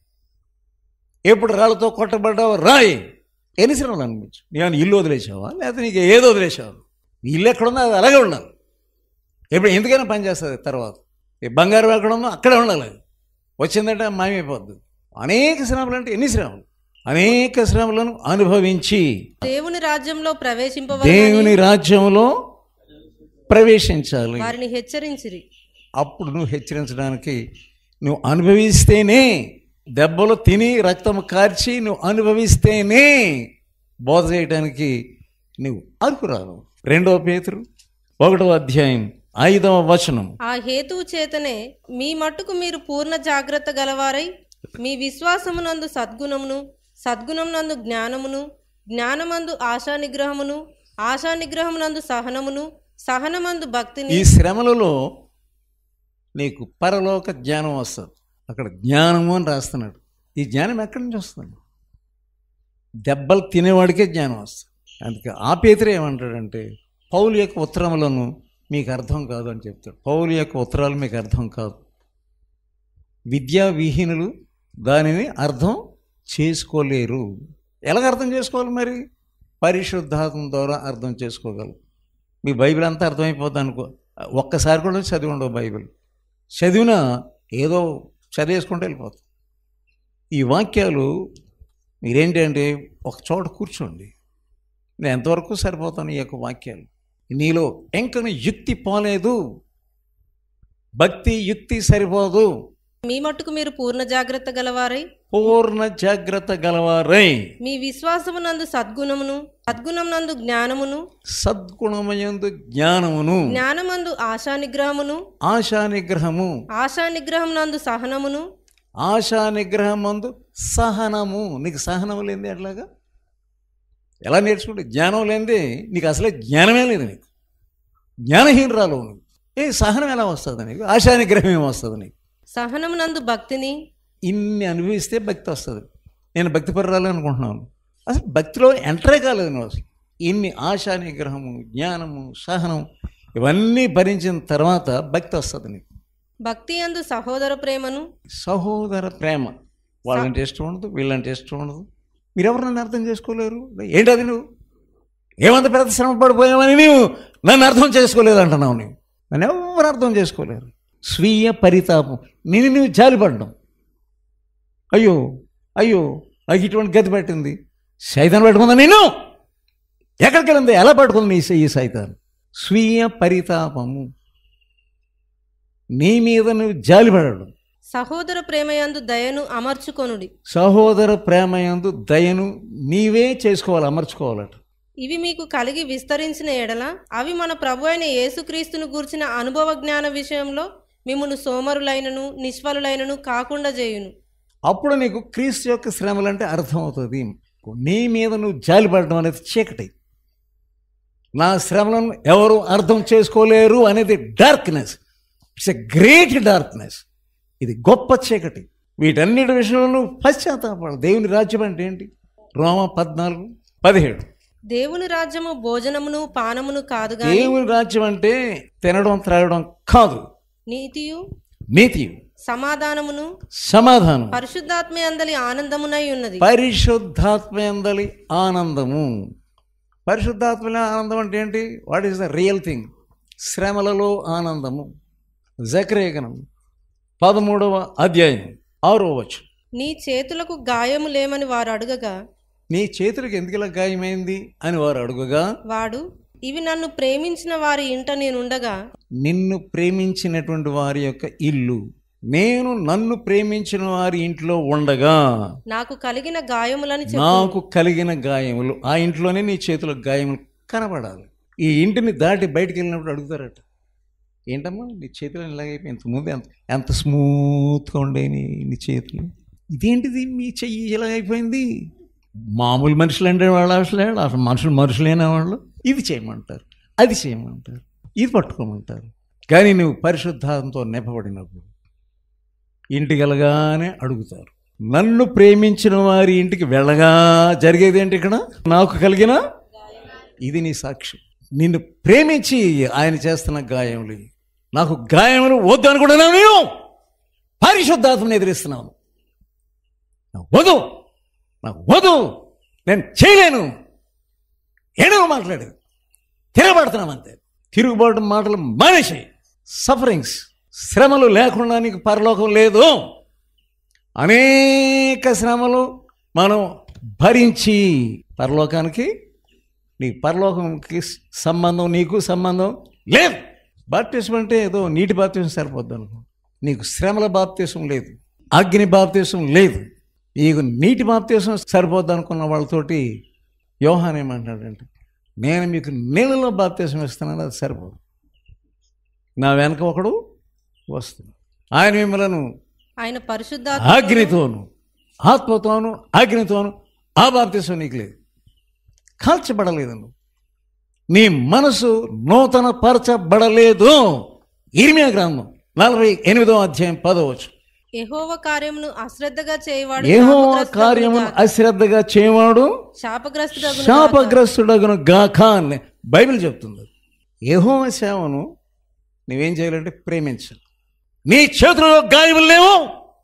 ఎప్పుడు రాళ్ళతో కొట్టబడ్డావు రాయ్ ఎన్ని శ్రమలు అనిపించు నేను ఇల్లు వదిలేసావా లేకపోతే నీకు ఏది వదిలేసావు నీ ఇల్లు ఎక్కడుందో అది అలాగే ఉండాలి ఎప్పుడు ఎందుకైనా పని చేస్తుంది తర్వాత ఈ బంగారం ఎక్కడ ఉందో అక్కడే ఉండాలి అది. వచ్చిందంటే మాయమైపోద్ది అనేక శ్రమలు అంటే ఎన్ని శ్రమలు అనేక శ్రమలను అనుభవించి దేవుని రాజ్యంలో ప్రవేశింపవలనని దేవుని రాజ్యంలో ప్రవేశించాలి వారిని హెచ్చరించిరి అప్పుడు నువ్వు హెచ్చరించడానికి నువ్వు అనుభవిస్తేనే దెబ్బలు తిని రక్తం కార్చి నువ్వు అనుభవిస్తేనే బోధ చేయడానికి నువ్వు అర్హురాలు రెండవ పేతురు ఒకటో అధ్యాయం ఐదవ వచనం ఆ హేతువు చేతనే మీ మట్టుకు మీరు పూర్ణ జాగ్రత్త గలవారై మీ విశ్వాసమునందు సద్గుణమును సద్గుణమునందు జ్ఞానమును జ్ఞానమందు ఆశా నిగ్రహమును ఆశా నిగ్రహమునందు సహనమును సహనమందు భక్తిని ఈ శ్రమలలో నీకు పరలోక జ్ఞానం వస్తుంది అక్కడ జ్ఞానము అని రాస్తున్నాడు ఈ జ్ఞానం ఎక్కడి నుంచి వస్తుంది దెబ్బలు తినేవాడికే జ్ఞానం వస్తుంది అందుకే ఆ పేతురు ఏమంటాడంటే పౌలు యొక్క ఉత్తరములను మీకు అర్థం కాదు అని చెప్తాడు పౌలు యొక్క ఉత్తరాలు మీకు అర్థం కాదు విద్యా విహీనులు దానిని అర్థం చేసుకోలేరు ఎలాగ అర్థం చేసుకోవాలి మరి పరిశుద్ధాత్మ ద్వారా అర్థం చేసుకోగలరు మీ బైబిల్ అంతా అర్థమైపోద్ది అనుకో ఒక్కసారి కూడా చదివి ఉండవు బైబిల్ చదివినా ఏదో చదివేసుకుంటూ వెళ్ళిపోతాం ఈ వాక్యాలు మీరేంటి అంటే ఒక చోట కూర్చోండి నేను ఎంతవరకు సరిపోతాను ఈ యొక్క వాక్యాలు నీలో ఎంకను యుక్తి పోలేదు భక్తి యుక్తి సరిపోదు మీ మట్టుకు మీరు పూర్ణ జాగ్రత్త గలవారై పూర్ణ జాగ్రత్త గలవారై మీ విశ్వాసమునందు సద్గుణమును సద్గుణమునందు జ్ఞానమును సద్గుణమయందు జ్ఞానమును జ్ఞానమందు ఆశా నిగ్రహమును ఆశా నిగ్రహము ఆశా నిగ్రహమునందు సహనమును ఆశా నిగ్రహమందు సహనము నీకు సహనం లేనిది ఎట్లాగా ఎలా నేర్చుకుంటే జ్ఞానం లేనిది నీకు అసలే జ్ఞానమే లేదు నీకు జ్ఞానహీనరాలు నువ్వు ఏ సహనం ఎలా వస్తుంది నీకు ఆశా నిగ్రహం ఏం వస్తుంది నీకు సహనమునందు భక్తిని ఇన్ని అనుభవిస్తే భక్తి వస్తుంది నేను భక్తి పర్రాలి అనుకుంటున్నాను అసలు భక్తిలో ఎంటరే కాలేదు నువ్వు అసలు ఇన్ని ఆశా నిగ్రహము జ్ఞానము సహనం ఇవన్నీ భరించిన తర్వాత భక్తి వస్తుంది నీకు భక్తి అందు సహోదర ప్రేమను సహోదర ప్రేమ వాళ్ళంటే ఇష్టం ఉండదు వీళ్ళంటే ఇష్టం ఉండదు మీరెవరు నన్ను అర్థం చేసుకోలేరు ఏంటది నువ్వు ఏమంత పెద్ద శ్రమ పడిపోయావని నీవు నన్ను అర్థం చేసుకోలేదు అంటున్నావు నీవు నన్ను ఎవరు అర్థం చేసుకోలేరు స్వీయ పరితాపం నేను నువ్వు జాలిపడ్డం అయ్యో అయ్యో నాకు ఇటువంటి గతి పట్టింది సైతాన్ని పట్టుకుందా నేను ఎక్కడికి వెళ్ళింది ఎలా పట్టుకుంది ఈ ఈ సైతాన్ని స్వీయ పరితాపము నీ మీద నువ్వు జాలిపడడం సహోదర ప్రేమయందు దయను అమర్చుకొనుడి సహోదర ప్రేమయందు దయను నీవే చేసుకోవాలి అమర్చుకోవాలట ఇవి మీకు కలిగి విస్తరించిన ఎడల అవి మన ప్రభు అయిన యేసుక్రీస్తును గూర్చిన అనుభవ జ్ఞాన విషయంలో మిమ్మును సోమరులైనను నిష్ఫలులైనను కాకుండా చేయును అప్పుడు నీకు క్రీస్తు యొక్క శ్రమలంటే అర్థమవుతుంది నీ మీద నువ్వు జాలిపడడం అనేది చీకటి నా శ్రమలను ఎవరు అర్థం చేసుకోలేరు అనేది darkness it's a great darkness ఇది గొప్ప చీకటి వీటన్నిటి విషయంలో నువ్వు పశ్చాత్తాపడాలి దేవుని రాజ్యం అంటే ఏంటి రోమ పద్నాలుగు పదిహేడు దేవుని రాజ్యము భోజనమును పానమును కాదు గాని దేవుని రాజ్యం అంటే తినడం త్రాగడం కాదు నీతియు నీతి సమాధానమును సమాధానం పరిశుద్ధాత్మ అందలి ఆనందమునై ఉన్నది పరిశుద్ధాత్మయందలి ఆనందము పరిశుద్ధాత్మల ఆనందం అంటే ఏంటి what is the real thing శ్రమలలో ఆనందము జకరేగనం పదమూడవ అధ్యాయం ఆరో వచ్చు నీ చేతులకు గాయము లేమని వారు అడుగగా నీ చేతులకు ఎందుకు ఇలా గాయమైంది అని వారు అడుగుగా వాడు ఇవి నన్ను ప్రేమించిన వారి ఇంట నేనుండగా నిన్ను ప్రేమించినటువంటి వారి యొక్క ఇల్లు నేను నన్ను ప్రేమించిన వారి ఇంట్లో ఉండగా నాకు కలిగిన గాయములని చెప్పు నాకు కలిగిన గాయములు ఆ ఇంట్లోనే నీ చేతులకు గాయములు కనబడాలి ఈ ఇంటిని దాటి బయటికి వెళ్ళినప్పుడు అడుగుతారట ఏంటమ్మా నీ చేతులు ఇలాగైపోయి ఇంతకుముందు ఎంత ఎంత స్మూత్గా ఉండే నీ నీ చేతులు ఇదేంటిది మీ చెయ్యి ఇలాగైపోయింది మామూలు మనుషులు అంటే వాళ్ళు అసలు అసలు మనుషులు మనుషులైన వాళ్ళు ఇది చేయమంటారు అది చేయమంటారు ఇది పట్టుకోమంటారు కానీ నువ్వు పరిశుద్ధాంతో నింపబడినప్పుడు ఇంటికి వెళ్ళగానే అడుగుతారు నన్ను ప్రేమించిన వారి ఇంటికి వెళ్ళగా జరిగేది ఏంటి ఇక్కడ నాకు కలిగిన ఇది నీ సాక్ష్యం నిన్ను ప్రేమించి ఆయన చేస్తున్న గాయములు ఇవి. నాకు గాయములు వద్దు అనుకుంటున్నావు నేను పరిశుద్ధాత్మని ఎదిరిస్తున్నాను నాకు వద్దు నాకు వద్దు నేను చేయలేను ఏడో మాట్లాడేది తిరగబడుతున్నాం అంతే తిరుగుబాటు మాటలు మానేసి సఫరింగ్స్ శ్రమలు లేకుండా నీకు పరలోకం లేదు అనేక శ్రమలు మనం భరించి పరలోకానికి నీ పరలోకంకి సంబంధం నీకు సంబంధం లేదు బాప్తిసం అంటే ఏదో నీటి బాప్తిసం సరిపోద్ది అనుకో నీకు శ్రమల బాప్తిసం లేదు అగ్ని బాప్తిసం లేదు నీకు నీటి బాప్తిసం సరిపోద్ది అనుకున్న వాళ్ళతోటి యోహాన్ ఏమంటాడంటే నేను మీకు నీళ్ళలో బాప్తిసం ఇస్తున్నాను అది సరిపోదు నా వెనక ఒకడు వస్తుంది ఆయన మిమ్మలను ఆయన పరిశుద్ధ అగ్నితోను ఆత్మతోను అగ్నితోను ఆ బాప్తిసం నీకు లేదు కాల్చబడలేదు నువ్వు నీ మనసు నూతన పరచబడలేదు ఇరిమియా గ్రంథం నలభై ఎనిమిదో అధ్యాయం పదవచ్చు యెహోవా కార్యమును అశ్రద్ధగా చేయవాడు ఏహో శాపగ్రస్తుడగును కార్యమును గాక. అశ్రద్ధగా చేయవాడు శాపగ్రస్తుడగును గాక. శాపగ్రస్తుడగును గాక అని బైబిల్ చెప్తుంది ఏహో సేవను నువ్వేం చేయాలంటే ప్రేమించాలి నీ చేతుల్లో గాయములు లేవు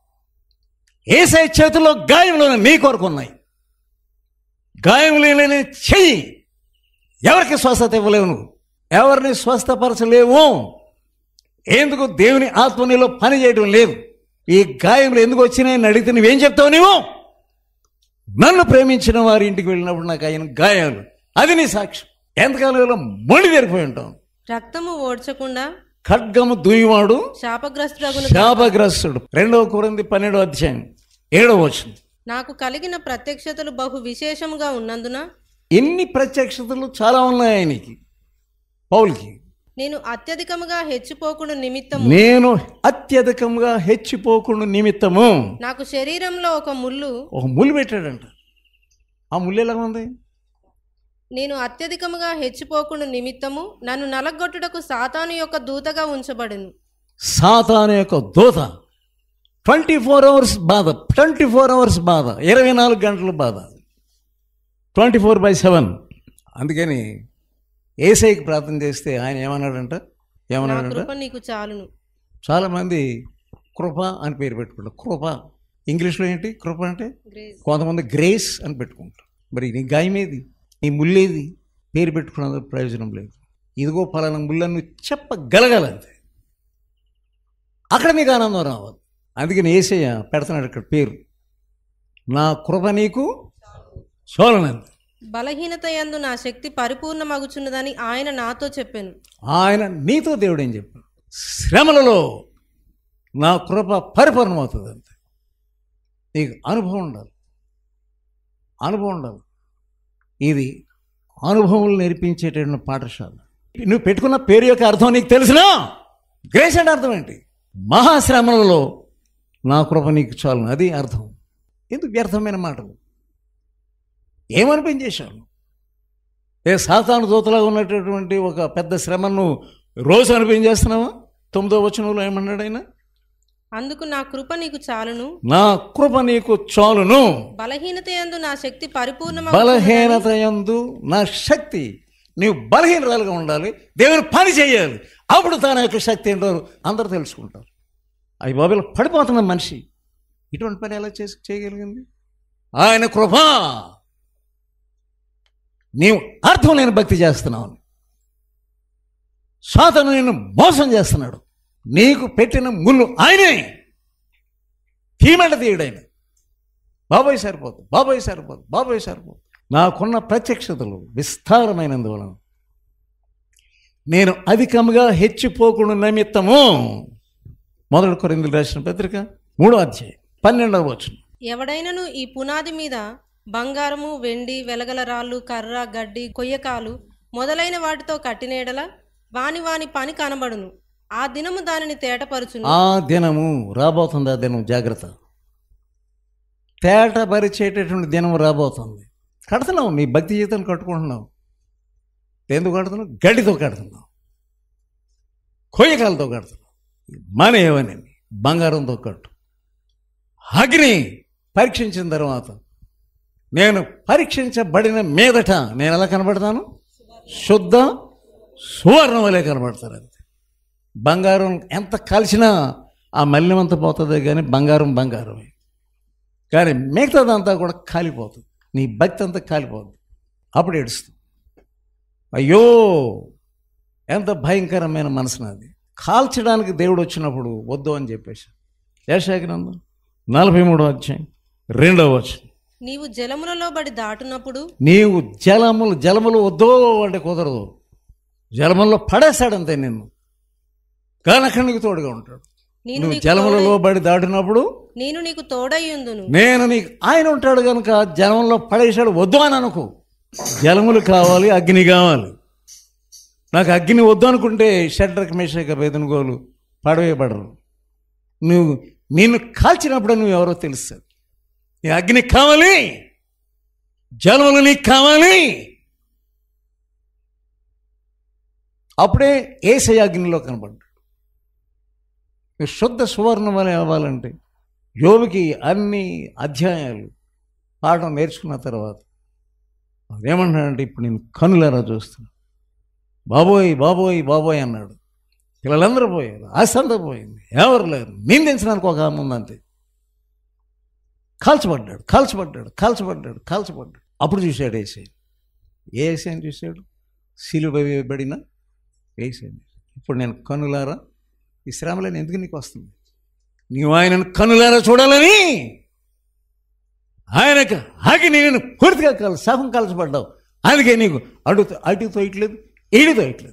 ఏసై చేతుల్లో గాయములు నీ కొరకు ఉన్నాయి గాయములు లేని చెయ్యి ఎవరికి స్వస్థత ఇవ్వలేవు నువ్వు ఎవరిని స్వస్థపరచలేవు ఎందుకు దేవుని ఆత్మ నీలో పని చేయడం లేదు ఈ గాయములు ఎందుకు వచ్చినాయని అడిగితే నువ్వేం చెప్తావు నీవు నన్ను ప్రేమించిన వారి ఇంటికి వెళ్ళినప్పుడు నాకు ఆయన గాయాలు అది నీ సాక్ష్యం ఎంతకాలంలో మొండి తెరిపోయి ఉంటాం రక్తము ఓడ్చకుండా ఖడ్గము దుయ్యవాడు శాపగ్రస్తుడగును శాపగ్రస్తుడు రెండవ కొరింది పన్నెండవ అధ్యాయం ఏడవ వచనం నాకు కలిగిన ప్రత్యక్షతలు బహు విశేషముగా ఉన్నందున ఎన్ని ప్రత్యక్షతలు చాలా ఉన్నాయి ఆయనకి పౌల్కి నేను అత్యధికముగా హెచ్చిపోకుండా నిమిత్తము నేను అత్యధికంగా హెచ్చిపోకుండా నిమిత్తము నాకు శరీరంలో ఒక ముళ్ళు ఒక ముళ్ళు పెట్టాడంట ఆ ముళ్ళు ఎలా ఉంది నేను అత్యధికముగా హెచ్చిపోకుండా నిమిత్తము నన్ను నలగొట్టుటకు సాతాను యొక్క దూతగా ఉంచబడును సాతాను యొక్క దూత ట్వంటీ ఫోర్ అవర్స్ బాధ ట్వంటీ ఫోర్ అవర్స్ బాధ ఇరవై నాలుగు గంటల బాధ ట్వంటీ ఫోర్ బై సెవెన్ అందుకని ఏసైకి ప్రార్థన చేస్తే ఆయన ఏమన్నాడంట నా ఏమన్నాడంట కృప నీకు చాలును చాలామంది కృప అని పేరు పెట్టుకుంటారు కృప ఇంగ్లీష్లో ఏంటి కృప అంటే గ్రేస్ కొంతమంది గ్రేస్ అని పెట్టుకుంటారు మరి నీ గాయమేది నీ ముల్లేది పేరు పెట్టుకున్నందుకు ప్రయోజనం లేదు ఇదిగో పలానా ముళ్ళను చెప్పగలగాలంతే అక్కడ నీకు ఆనందం రావాలి అందుకని ఏసయ్య పెడుతున్నాడు ఇక్కడ పేరు నా కృప నీకు సోలనంది బలహీనత యందు నా శక్తి పరిపూర్ణమగుచున్నదని ఆయన నాతో చెప్పాను ఆయన నీతో దేవుడు ఏం చెప్పాడు శ్రమలలో నా కృప పరిపూర్ణమవుతుంది అంతే నీకు అనుభవం ఉండాలి అనుభవం ఉండాలి ఇది అనుభవం నేర్పించేటటువంటి పాఠశాల నువ్వు పెట్టుకున్న పేరు యొక్క అర్థం నీకు తెలిసినా గ్రేస్ అంటే అర్థం ఏంటి మహాశ్రమలలో నా కృప నీకు చాలు అది అర్థం ఎందుకు వ్యర్థమైన మాటలు ఏమనిపించేశాను ఏ సాతాను దూతలాగా ఉన్నటువంటి ఒక పెద్ద శ్రమను రోజు అనిపించేస్తున్నావా తొమ్మిదో వచనంలో ఏమన్నాడు ఆయన అందుకు నా కృప నీకు చాలును నా కృప నీకు చాలును బలహీనత యందు నా శక్తి పరిపూర్ణమ బలహీనత యందు నా శక్తి నీవు బలహీనరాలుగా ఉండాలి దేవుని పని చేయాలి అప్పుడు తన యొక్క శక్తి ఏంటో అందరూ తెలుసుకుంటారు అవి బాబులు పడిపోతున్న మనిషి ఇటువంటి పని ఎలా చేసి చేయగలిగింది ఆయన కృప నీవు అర్థం లేని భక్తి చేస్తున్నావు సాతను నిన్ను మోసం చేస్తున్నాడు నీకు పెట్టిన ముళ్ళు ఆయనే తీమంట తీయడైన బాబాయ్ సరిపోదు బాబాయ్ సరిపోదు బాబాయ్ సరిపోదు నాకున్న ప్రత్యక్షతలు విస్తారమైనందువలన నేను అధికంగా హెచ్చిపోకుండా నిమిత్తము మొదటి కొరిందులు రాసిన పత్రిక మూడో అధ్యాయం పన్నెండవ వచనం ఎవడైనను ఈ పునాది మీద బంగారము వెండి వెలగల రాళ్ళు కర్ర గడ్డి కొయ్యకాలు మొదలైన వాటితో కట్టినేడల వాని వాని పని కనబడును ఆ దినము దానిని తేటపరుచును ఆ దినము రాబోతుంది ఆ దినం జాగ్రత్త తేట పరిచేటటువంటి దినం రాబోతుంది కడుతున్నావు నీ భక్తి జీవితాన్ని కట్టుకుంటున్నావు ఎందుకు కడుతున్నావు గడ్డితో కడుతున్నావు కొయ్యకాలతో కడుతున్నావు మన ఏమని బంగారంతో కట్టు అగ్ని పరీక్షించిన తర్వాత నేను పరీక్షించబడిన మీదట నేను ఎలా కనబడతాను శుద్ధ సువర్ణం వలె కనబడతారు అంతే బంగారం ఎంత కాల్చినా ఆ మల్యం అంతా పోతుంది కానీ బంగారం బంగారమే కానీ మిగతాదంతా కూడా కాలిపోతుంది నీ భక్తి అంతా కాలిపోతుంది అప్పుడు ఏడుస్తుంది అయ్యో ఎంత భయంకరమైన మనసు నాది కాల్చడానికి దేవుడు వచ్చినప్పుడు వద్దు అని చెప్పేసి ఏషాగ్రంథం నలభై మూడో అధ్యాయం రెండవ వచ్చిన నీవు జలములలో బడి దాటునప్పుడు నీవు జలములు జలములు వద్దో అంటే కుదరదు జలముల్లో పడేస్తాడంతే నిన్ను కానీ అక్కడ నీకు తోడుగా ఉంటాడు నేను నువ్వు నీకు జలములలో బడి దాటినప్పుడు నేను నీకు తోడయ్యుందును నేను నీకు ఆయన ఉంటాడు కనుక జలంలో పడేశాడు వద్దు అని అనుకో జలములు కావాలి అగ్ని కావాలి నాకు అగ్ని వద్దు అనుకుంటే షడ్రక్ మేషక బెదనుగోలు పడవేయబడరు నువ్వు నిన్ను కాల్చినప్పుడు నువ్వు ఎవరో తెలుస్తుంది ఈ అగ్ని కావాలి జలములు నీకు కావాలి అప్పుడే ఏసై అగ్నిలో కనబడ్డాడు ఈ శుద్ధ సువర్ణ వలె అవ్వాలంటే యోబుకి అన్ని అధ్యాయాలు పాఠం నేర్చుకున్న తర్వాత ఏమంటాడంటే ఇప్పుడు నేను కనులారా చూస్తున్నా బాబోయ్ బాబోయ్ బాబోయ్ అన్నాడు పిల్లలందరూ పోయారు ఆశంతా పోయింది ఎవరు లేరు నిందించడానికి ఒక ఆమె ఉందంతే కాల్చబడ్డాడు కాల్చబడ్డాడు కాల్చబడ్డాడు కాల్చబడ్డాడు అప్పుడు చూశాడు ఏసై ఏ ఏసైని చూశాడు సిలువ వేయబడిన ఏసైని ఇప్పుడు నేను కనులారా ఈ శ్రమలను ఎందుకు నీకు వస్తుంది నీవు ఆయనను కనులారా చూడాలని ఆయనకు ఆగి నేను పూర్తిగా కాల్ సగం కాల్చబడ్డావు అందుకే నీకు అడు అటు తోయట్లేదు ఈడు తోయట్లేదు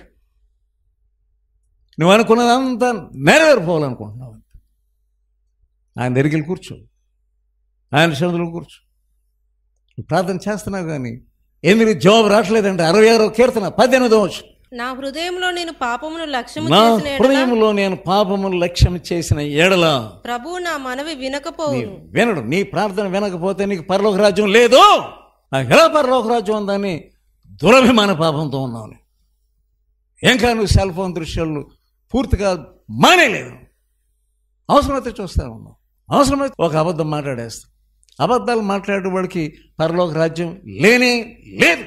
నువ్వు అనుకున్నదంతా నెరవేరిపోవాలనుకుంటున్నావు అంతే. ఆయన దగ్గరికి వెళ్ళి కూర్చో ఆయన శబ్దంలో కూర్చో నువ్వు ప్రార్థన చేస్తున్నావు కానీ ఎందుకు జవాబు రావట్లేదంటే అరవై ఆరో కీర్తన పద్దెనిమిదో వచ్చు నా హృదయంలో నేను పాపమును లక్ష్యము నా చేసిన ఎడల హృదయంలో నేను పాపమును లక్ష్యం చేసిన ఎడల ప్రభువు నా మనవి నీ వినకపోవును వినడు నీ ప్రార్థన వినకపోతే నీకు పరలోక రాజ్యం లేదు నాకు ఎలా పరలోక రాజ్యం ఉందని దురభిమాన పాపంతో ఉన్నావు నేను. ఇంకా నువ్వు సెల్ ఫోన్ దృశ్యాలు పూర్తిగా మానేలేదు అవసరమైతే చూస్తా ఉన్నావు అవసరమైతే ఒక అబద్ధం మాట్లాడేస్తావు అబద్ధాలు మాట్లాడే వాడికి పరలోక రాజ్యం లేనే లేదు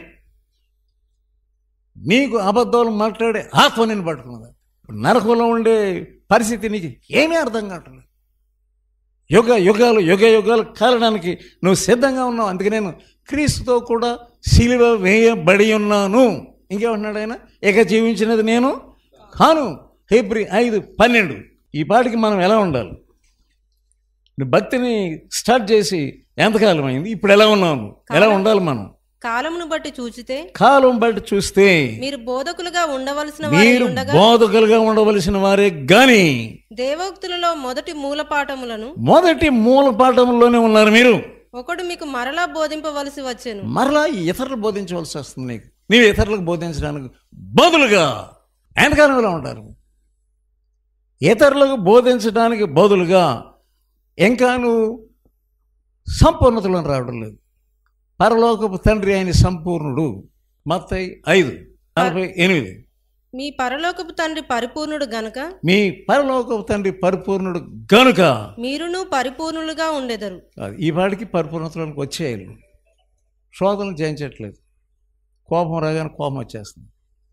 నీకు అబద్ధాలు మాట్లాడే ఆత్మ నేను పట్టుకున్నది నరకంలో ఉండే పరిస్థితి నీకు ఏమీ అర్థం కావట్లేదు యుగ యుగాలు యుగ యుగాలు కాలడానికి నువ్వు సిద్ధంగా ఉన్నావు అందుకే నేను క్రీస్తుతో కూడా సిలువ వేయబడి ఉన్నాను ఇంకేమంటున్నాడు ఆయన ఇక జీవించినది నేను కాను ఫిబ్రి ఐదు పన్నెండు ఈ పాటికి మనం ఎలా ఉండాలి నువ్వు భక్తిని స్టార్ట్ చేసి ఎంతకాలం అయింది ఇప్పుడు ఎలా ఉన్నాము ఎలా ఉండాలి మనం కాలమును బట్టి చూచితే కాలం బట్టి చూస్తే మీరు బోధకులుగా ఉండవలసిన వారు మీరు ఉండగా బోధకులుగా ఉండవలసిన వారే గాని దేవోక్తులలో మొదటి మూల పాఠములను మొదటి మూల పాఠంలోనే ఉన్నారు మీరు ఒకడు మీకు మరలా బోధింపవలసి వచ్చెను మరలా ఇతరులు బోధించవలసి వస్తుంది నీకు నీవు ఇతరులకు బోధించడానికి బదులుగా వెనకాలంలో ఉంటారు ఇతరులకు బోధించడానికి బదులుగా ఇంకా నువ్వు సంపూర్ణతలో రావడం లేదు పరలోకపు తండ్రి అయిన సంపూర్ణుడు మత్తయి ఐదు నలభై ఎనిమిది మీ పరలోకపు తండ్రి పరిపూర్ణుడు గనక మీ పరలోకపు తండ్రి పరిపూర్ణుడు గనుక మీరును పరిపూర్ణులుగా ఉండెదరు అది ఈ పాటికి పరిపూర్ణతలోకి వచ్చేయాలి శోధనలు జయించట్లేదు కోపం రాగానే కోపం వచ్చేస్తుంది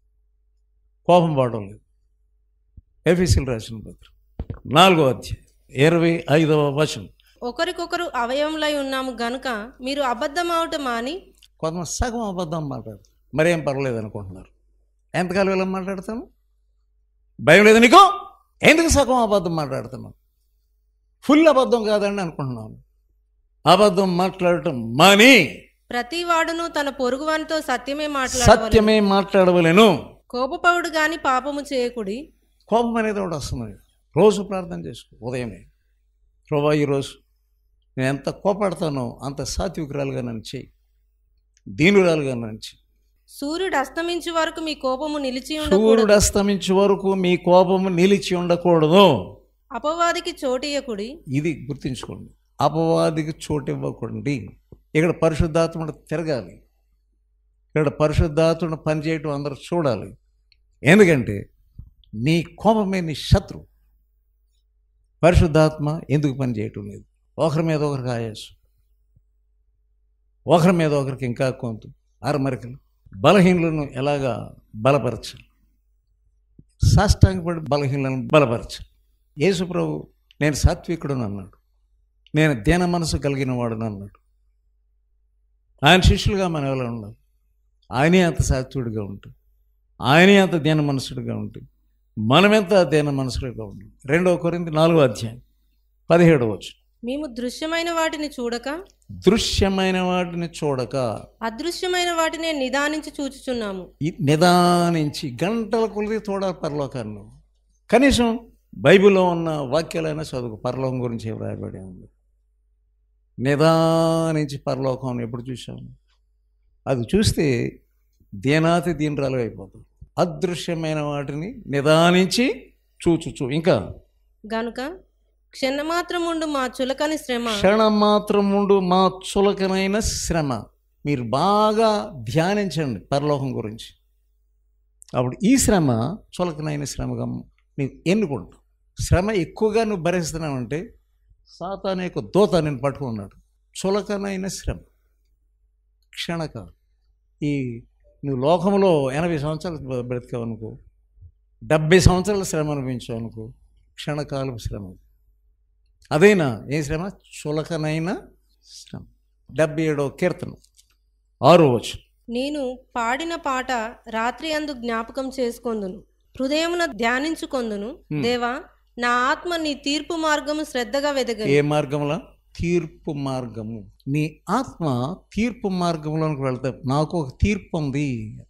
కోపం పడడం లేదు ఎఫీసీలు రాసిన పత్రం నాలుగో అధ్యాయం ఇరవై ఐదవ వచనం ఒకరికొకరు అవయములై ఉన్నాము గనుక మీరు అబద్ధమావుట మాని కొంతమంది సగం అబద్ధం మాట్లాడతారు మరేం పర్వాలేదు అనుకుంటున్నారు ఎంతకాలం ఇలా మాట్లాడతాను భయం లేదు నీకు ఎందుకు సగం అబద్ధం మాట్లాడుతున్నావు ఫుల్ అబద్ధం కాదండి అనుకుంటున్నాను అబద్ధం మాట్లాడటం మాని ప్రతి వాడును తన పొరుగువానితో సత్యమే మాట్లాడవలెను సత్యమే మాట్లాడవలేను కోపపవుడు గాని పాపము చేయకుడి కోపం అనేది ఒకటి వస్తుంది రోజు ప్రార్థన చేసుకో ఉదయమే ప్రభా ఈరోజు నేను ఎంత కోపడతానో అంత సాత్వికురాలుగా నన్ను చేయి దీనురాలుగా నన్ను చేయి సూర్యుడు అస్తమించు వరకు మీ కోపము నిలిచి సూర్యుడు ఉండకూడదు అస్తమించే వరకు మీ కోపము నిలిచి ఉండకూడదు అపవాదికి చోటియకుడి ఇది గుర్తుంచుకోండి అపవాదికి చోటు ఇవ్వకండి ఇక్కడ పరిశుద్ధాత్ముడు తిరగాలి ఇక్కడ పరిశుద్ధాత్ముడు పనిచేయటం అందరూ చూడాలి ఎందుకంటే నీ కోపమే నీ శత్రు పరిశుద్ధాత్మ ఎందుకు పనిచేయటం లేదు ఒకరి మీద ఒకరికి ఆయాసం ఒకరి మీద ఒకరికి ఇంకా కొంత అరమరికలు బలహీనులను ఎలాగా బలపరచాలి సాష్టాంగపడి బలహీనులను బలపరచాలి యేసు ప్రభు నేను సాత్వికుడుని అన్నాడు నేను ధ్యాన మనసు కలిగిన వాడుని అన్నాడు ఆయన శిష్యులుగా మనం ఎలా ఉండాలి ఆయనే అంత సాత్వికుడిగా ఉంటుంది ఆయనే అంత ధ్యాన మనసుడిగా ఉంటుంది మనమెంత ధ్యాన మనసుడిగా ఉండాలి రెండవ కొరింది నాలుగో అధ్యాయం పదిహేడవ వచ్చు మేము దృశ్యమైన వాటిని చూడక దృశ్యమైన వాటిని చూడక అదృశ్యమైన వాటినే నిదానించి చూచుచున్నాము ఈ నిదానించి గంటల కొలిది చూడాలి పరలోకాన్ని కనీసం బైబిల్లో ఉన్న వాక్యాలైనా చదువు పరలోకం గురించి వ్రాయబడి ఉంది నిదానించి పరలోకం ఎప్పుడు చూసాము అది చూస్తే దీనాతి దీనరాలు అయిపోతుంది అదృశ్యమైన వాటిని నిదానించి చూచుచు ఇంకా గనుక క్షణమాత్రముండు మా చులకని శ్రమ క్షణం మాత్రముండు మా చులకనైన శ్రమ మీరు బాగా ధ్యానించండి పరలోకం గురించి అప్పుడు ఈ శ్రమ చులకనైన శ్రమగా నీవు ఎన్నుకుంటావు శ్రమ ఎక్కువగా నువ్వు భరిస్తున్నావంటే సాతాను యొక్క దోత నేను పట్టుకున్నాడు చులకనైన శ్రమ క్షణకాలం ఈ నువ్వు లోకంలో ఎనభై సంవత్సరాలు బ్రతికావు అనుకో డెబ్బై సంవత్సరాల శ్రమ అనిపించావు అనుకో క్షణకాలపు శ్రమ అదైనా ఏ శ్రమ చులకనైన శ్రమ డెబ్బై ఏడో కీర్తన ఆరో వచ్చు నేను పాడిన పాట రాత్రి అందు జ్ఞాపకం చేసుకొందును హృదయమున ధ్యానించుకొందును దేవా నా ఆత్మ నీ తీర్పు మార్గము శ్రద్ధగా వెదగను ఏ మార్గంలో తీర్పు మార్గము నీ ఆత్మ తీర్పు మార్గంలోకి వెళ్తా నాకు ఒక తీర్పు ఉంది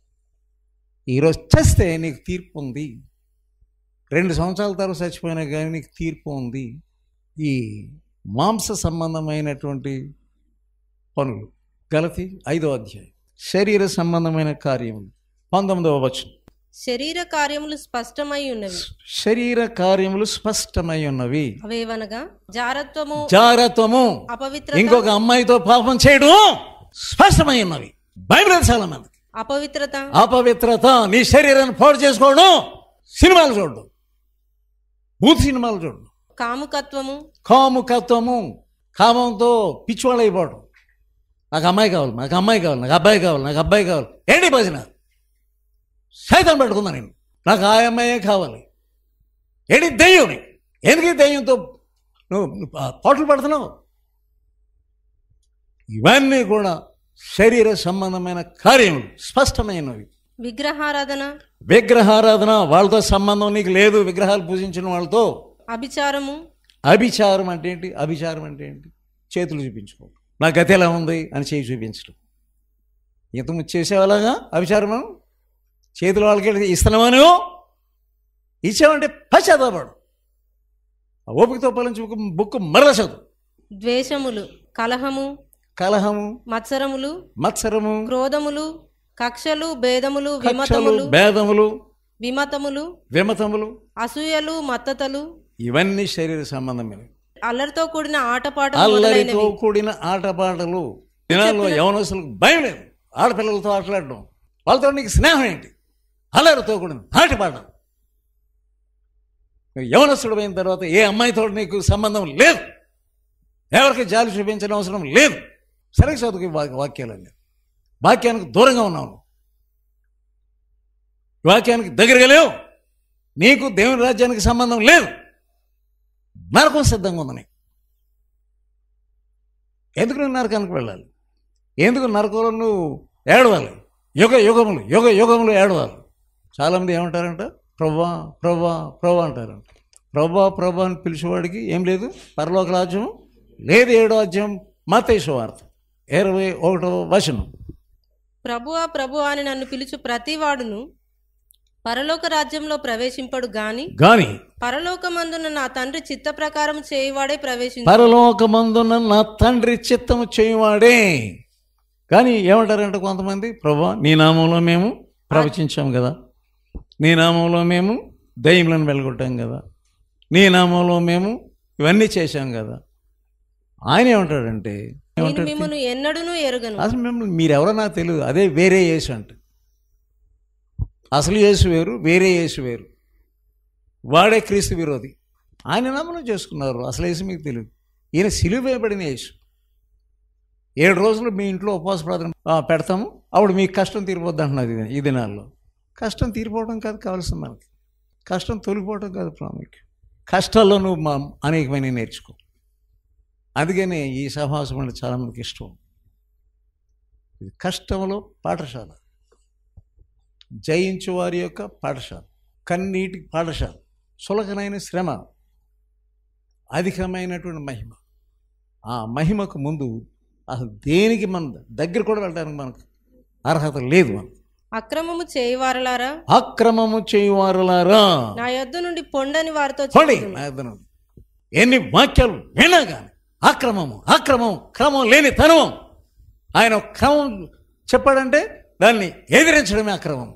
ఈరోజు చస్తే నీకు తీర్పు ఉంది రెండు సంవత్సరాల తర్వాత చచ్చిపోయినా కానీ నీకు తీర్పు ఉంది ఈ మాంస సంబంధమైనటువంటి పనులు గలతి ఐదో అధ్యాయం శరీర సంబంధమైన కార్యములు పంతొమ్మిదవ వచనం శరీర కార్యములు స్పష్టమై ఉన్నవి శరీర కార్యములు స్పష్టమై ఉన్నవి అవేవనగా జారత్వము జాగ్రత్తము అపవిత్రత ఇంకొక అమ్మాయితో పాపం చేయడం స్పష్టమై ఉన్నవి బైబిల్ చాలా మంది అపవిత్రత అపవిత్రత నీ శరీరాన్ని పాడు చేసుకోవడం సినిమాలు చూడడం బూత్ సినిమాలు చూడడం కాముకత్వము కాముకత్వము కామంతో పిచ్చివాళ్ళు అయిపోవడం నాకు అమ్మాయి కావాలి నాకు అమ్మాయి కావాలి నాకు అబ్బాయి కావాలి నాకు అబ్బాయి కావాలి ఏంటి భజన సైతం పెట్టుకుందా నేను నాకు ఆ అమ్మాయే కావాలి ఏంటి దెయ్యం ఎందుకు ఈ దెయ్యంతో నువ్వు నువ్వు పా- పాటలు పడుతున్నావు ఇవన్నీ కూడా శరీర సంబంధమైన కార్యములు స్పష్టమైనవి విగ్రహారాధన విగ్రహారాధన వాళ్ళతో సంబంధం నీకు లేదు విగ్రహాలు పూజించిన వాళ్ళతో అభిచారము అభిచారం అంటే ఏంటి అభిచారం అంటే ఏంటి చేతులు చూపించుకో నా గతి ఎలా ఉంది అని చేయి చూపించడం ఇంతకుముందు చేసేవాళ్ళగా అభిచారం చేతులు వాళ్ళకి ఇస్తున్నామని ఇచ్చామంటే పశ్చాత్తాపడు ఆ ఓపికతో పాలించి బుక్ బుక్ మరల చదువు ద్వేషములు కలహము కలహము మత్సరములు మత్సరము క్రోధములు కక్షలు భేదములు కక్షలు విమతములు భేదములు విమతములు విమతములు అసూయలు మత్తతలు ఇవన్నీ శరీర సంబంధమైనవి అల్లరితో కూడిన ఆటపాటలు అల్లరితో మొదలైనవి కూడిన ఆటపాటలు దినాల్లో యవనస్తులకు భయం లేదు ఆడపిల్లలతో ఆటలాడడం వాళ్ళతో నీకు స్నేహం ఏంటి అల్లరితో కూడిన ఆటపాటలు నువ్వు యవనస్తుడు అయిన తర్వాత ఏ అమ్మాయితో నీకు సంబంధం లేదు ఎవరికి జాలి చూపించిన అవసరం లేదు సరే చదువుకి వాక్యాలన్నీ వాక్యానికి దూరంగా ఉన్నావు నువ్వు. వాక్యానికి దగ్గరగా లేవు నీకు దేవుని రాజ్యానికి సంబంధం లేదు నరకం సిద్ధంగా ఉందని ఎందుకు నువ్వు నరకానికి వెళ్ళాలి ఎందుకు నరకంలో నువ్వు ఏడవాలి యుగ యుగములు యుగ యుగములు ఏడవాలి చాలామంది ఏమంటారంట ప్రవ్వా ప్రవ్వా ప్రవ్వా అంటారంట ప్రవ్వా ప్రవ్వా అని పిలిచేవాడికి ఏం లేదు పరలోక రాజ్యం లేదు ఏడో అధ్యాయం మతేశ్వ వార్త ఇరవై ఒకటో వచనం ప్రభువా ప్రభువా అని నన్ను పిలుచు ప్రతివాడును పరలోక రాజ్యంలో ప్రవేశింపడు గాని గాని పరలోకమందున నా తండ్రి చిత్త ప్రకారం చేయువాడే ప్రవేశించు పరలోకమందున నా తండ్రి చిత్తము చేయవాడే కానీ ఏమంటారంటే కొంతమంది ప్రభా నీ నామంలో మేము ప్రవచించాం కదా నీ నామంలో మేము దయ్యములను వెలగొట్టాం కదా నీ నామంలో మేము ఇవన్నీ చేశాం కదా ఆయన ఏమంటాడంటే నేను ఏమంటాడు మిమ్మను ఎన్నడూను ఎరుగను అసలు మిమ్మల్ని మీరెవరో నాకు తెలియదు అదే వేరే యేసు అంట అసలు యేసు వేరు వేరే యేసు వేరు వాడే క్రీస్తు విరోధి ఆయన నమ్మనం చేసుకున్నారు అసలు యేసు మీకు తెలియదు ఈయన సిలువ వేయబడిన యేసు ఏడు రోజులు మీ ఇంట్లో ఉపవాస ప్రార్థన ఆ, పెడతాము అప్పుడు మీకు కష్టం తీరిపోద్ది అంటున్నది ఇది- ఈ దినాల్లో కష్టం తీరిపోవడం కాదు కావాల్సింది మనకి కష్టం తొలిపోవడం కాదు ప్రాముఖ్యం కష్టాల్లో నువ్వు మా అనేకమైన నేర్చుకో అందుకనే ఈ సహవాసం అంటే చాలామందికి ఇష్టం ఇది కష్టంలో పాఠశాల జయించు వారి యొక్క పాఠశాల కన్నీటి పాఠశాల సులకనైన శ్రమ అధికమైనటువంటి మహిమ ఆ మహిమకు ముందు అసలు దేనికి మన దగ్గర కూడా వెళ్ళడానికి మనకు అర్హత లేదు మనకు అక్రమము చేయవారలారా అక్రమము చేయువారులారా నా యొద్ద నుండి పొండని వారితో చూడండి చెప్పుదును. నా ఎదురు ఎన్ని వాక్యాలు వినా కానీ అక్రమము అక్రమం క్రమం లేని తనం ఆయన ఒక క్రమం చెప్పాడంటే దాన్ని ఎదిరించడమే అక్రమం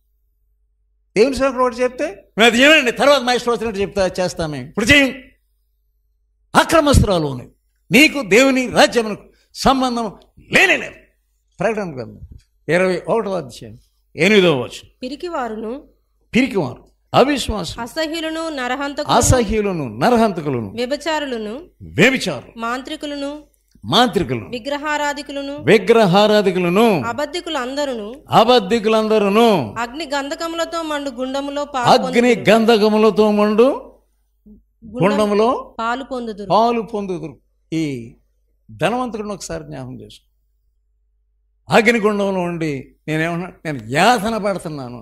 దేవుని సేవకుడు ఒకటి చెప్తే మేము అది చేయండి తర్వాత మా ఇష్టం వచ్చినట్టు చెప్తా చేస్తాం మేము ఇప్పుడు చేయం అక్రమస్తురాలు నువ్వు. నీకు దేవుని రాజ్యమునకు సంబంధం లేనే లేదు ప్రకటన గ్రంథం ఇరవై ఒకటో అధ్యాయం ఎనిమిదో వచ్చు పిరికి వారును పిరికివారు అవిశ్వాసం అసహ్యులను నరహంతకులను అసహ్యులను నరహంతకులను వ్యభిచారులను వ్యభిచారు మాంత్రికులను మాంత్రికులను విగ్రహారాధికులను విగ్రహారాధికులను అబద్ధికులందరును అబద్ధికులందరూ అగ్ని గంధకములతో మండు గుండములో అగ్ని గంధకములతో మండు గుండములో పాలు పొందుదురు పాలు పొందుదురు ఈ ధనవంతుడిని ఒకసారి జ్ఞాపకం చేసు అగ్నిగుండంలో ఉండి నేనేమన్నా నేను యాతన పడుతున్నాను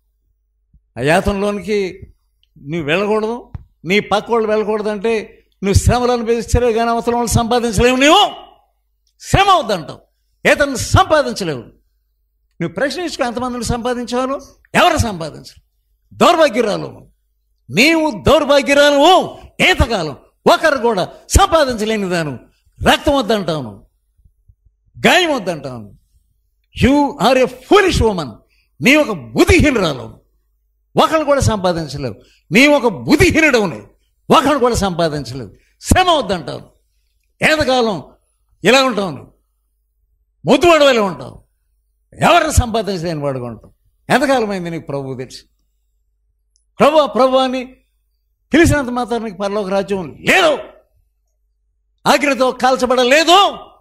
ఆ యాతనలోనికి నువ్వు వెళ్ళకూడదు నీ పక్క వాళ్ళు వెళ్ళకూడదు అంటే నువ్వు శ్రమలు అనిపిస్తే కానీ అవసరం వాళ్ళు సంపాదించలేవు నువ్వు శ్రమ వద్దంటావు ఏతను సంపాదించలేవు నువ్వు ప్రశ్నించుకో ఎంతమందిని సంపాదించాలో ఎవరు సంపాదించరు దౌర్భాగ్యురాలు నువ్వు. నీవు దౌర్భాగ్యురాలు ఈతకాలం ఒకరు కూడా సంపాదించలేని దాను రక్తం వద్దంటాను గాయం వద్దంటాను you are a foolish woman నీ ఒక బుద్ధిహీనురాలు ఒకరు కూడా సంపాదించలేవు నీ ఒక బుద్ధిహీనుడవు ఒకరు కూడా సంపాదించలేవు శ్రమ వద్దంటావు ఏతకాలం ఇలా ఉంటావు నువ్వు ముద్దువాడు ఇలా ఉంటావు ఎవరిని సంపాదించలేని వాడుగా ఉంటావు ఎంతకాలమైంది నీకు ప్రభు తెలిసి ప్రభు ప్రభు అని పిలిచినంత మాత్రం నీకు పరలోక రాజ్యం లేదు ఆగ్రహతో కాల్చబడలేదు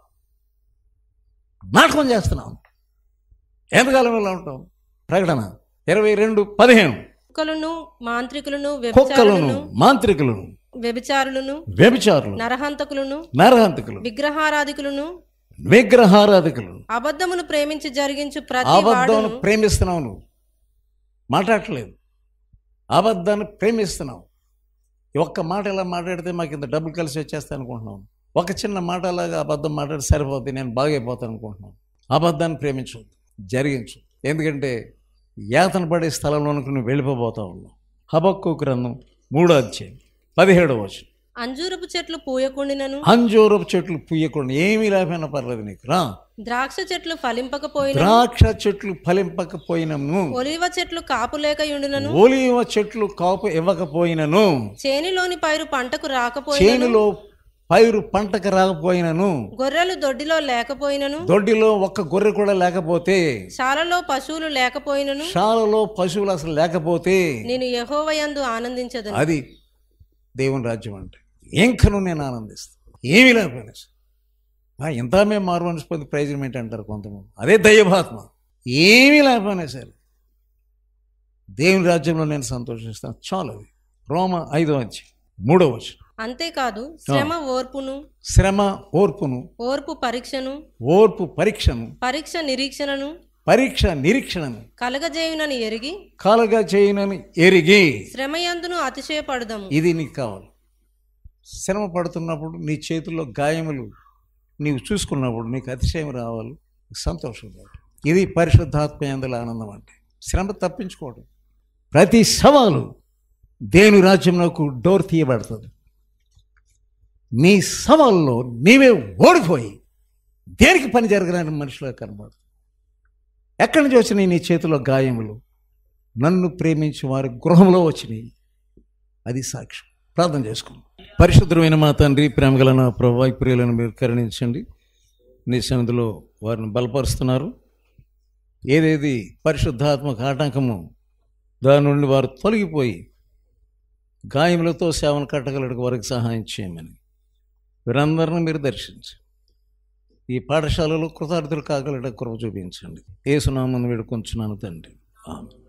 నాటకం చేస్తున్నావు ఎంతకాలం ఇలా ఉంటావు ప్రకటన ఇరవై రెండు పదిహేను కుక్కలను మాంత్రికులను కుక్కలను వ్యభిచారులను మాంత్రికులను వ్యభిచారులను వ్యభిచారులు నరహంతకులను నరహంతకులు విగ్రహారాధికులను విగ్రహారాధికులు అబద్ధమును ప్రేమించి జరిగించు ప్రతి అబద్ధాన్ని వాడును ప్రేమిస్తున్నావు నువ్వు మాట్లాడట్లేదు అబద్ధాన్ని ప్రేమిస్తున్నావు ఈ ఒక్క మాట ఇలా మాట్లాడితే మాకు ఇంత డబ్బులు కలిసి వచ్చేస్తాయి అనుకుంటున్నావు ఒక చిన్న మాట అలాగా అబద్ధం మాట్లాడి సరిపోద్ది నేను బాగైపోతాను అనుకుంటున్నాను అబద్ధాన్ని ప్రేమించు జరిగించు ఎందుకంటే యాతన పడే స్థలంలోనికి నువ్వు వెళ్ళిపోబోతా ఉన్నావు హబక్కు గ్రంథం మూడో అధ్యాయం పదిహేడవ వచ్చి అంజూరపు చెట్లు పూయకుండినను అంజూరపు చెట్లు పుయ్యకుండా ఏమీ లేకపోయినా పర్లేదు నీకు రా ద్రాక్ష చెట్లు ఫలింపకపోయిన ద్రాక్ష చెట్లు ఫలింపకపోయినను ఒలివ చెట్లు కాపులేకయుండునను ఓలివ చెట్లు కాపు ఇవ్వకపోయినను చేనిలోని పైరు పంటకు రాకపోయినను చేనులో పైరు పంటకు రాకపోయినను గొర్రెలు దొడ్డిలో లేకపోయినను దొడ్డిలో ఒక్క గొర్రె కూడా లేకపోతే శాలలో పశువులు లేకపోయినను శాలలో పశువులు అసలు లేకపోతే నేను యహోవయందు ఆనందించదను అది దేవుని రాజ్యం అంటే ఇంకను నేను ఆనందిస్తాను ఏమీ లేకపోయినా సరే. ఆ, ఇంత మేము మారు మనస్పతి ప్రయోజనం ఏంటంటారు కొంతమంది అదే దైవభాత్మ ఏమీ లేకపోయినా సరే దేవుని రాజ్యంలో నేను సంతోషిస్తాను చాలు అది రోమ ఐదో వచ్చి మూడో వచ్చి అంతేకాదు శ్రమ ఓర్పును శ్రమ ఓర్పును ఓర్పు పరీక్షను ఓర్పు పరీక్షను పరీక్ష నిరీక్షణను పరీక్ష నిరీక్షణను కలగజేయునని ఎరిగి కలగా చేయనని ఎరిగి శ్రమయందును అతిశయపడదము ఇది నీకు కావాలి శ్రమ పడుతున్నప్పుడు నీ చేతుల్లో గాయములు నీవు చూసుకున్నప్పుడు నీకు అతిశయం రావాలి సంతోషం రావాలి ఇది పరిశుద్ధాత్మ ఎందుల ఆనందం అంటే శ్రమ తప్పించుకోవడం ప్రతి సవాలు దేని రాజ్యంలోకి డోర్ తీయబడుతుంది నీ సవాల్లో నీవే ఓడిపోయి దేనికి పని జరగలేని మనిషిలో కనబడు ఎక్కడి నుంచి వచ్చినాయి నీ చేతిలో గాయములు నన్ను ప్రేమించి వారి గృహంలో వచ్చినాయి అది సాక్ష్యం ప్రార్థన చేసుకుందాం పరిశుద్ధమైన మా తండ్రి ప్రేమగల నా ప్రభా ఈ ప్రియులను మీరు కరుణించండి నీ సన్నిధిలో వారిని బలపరుస్తున్నారు ఏదేది పరిశుద్ధాత్మక ఆటంకము దాని నుండి వారు తొలగిపోయి గాయములతో సేవను కట్టగలడానికి వారికి సహాయం చేయమని వీరందరిని మీరు దర్శించి ఈ పాఠశాలలో కృతార్థులు కాగలట కృప చూపించండి ఏసునామను వేడుకొంచున్నాను తండ్రి ఆమె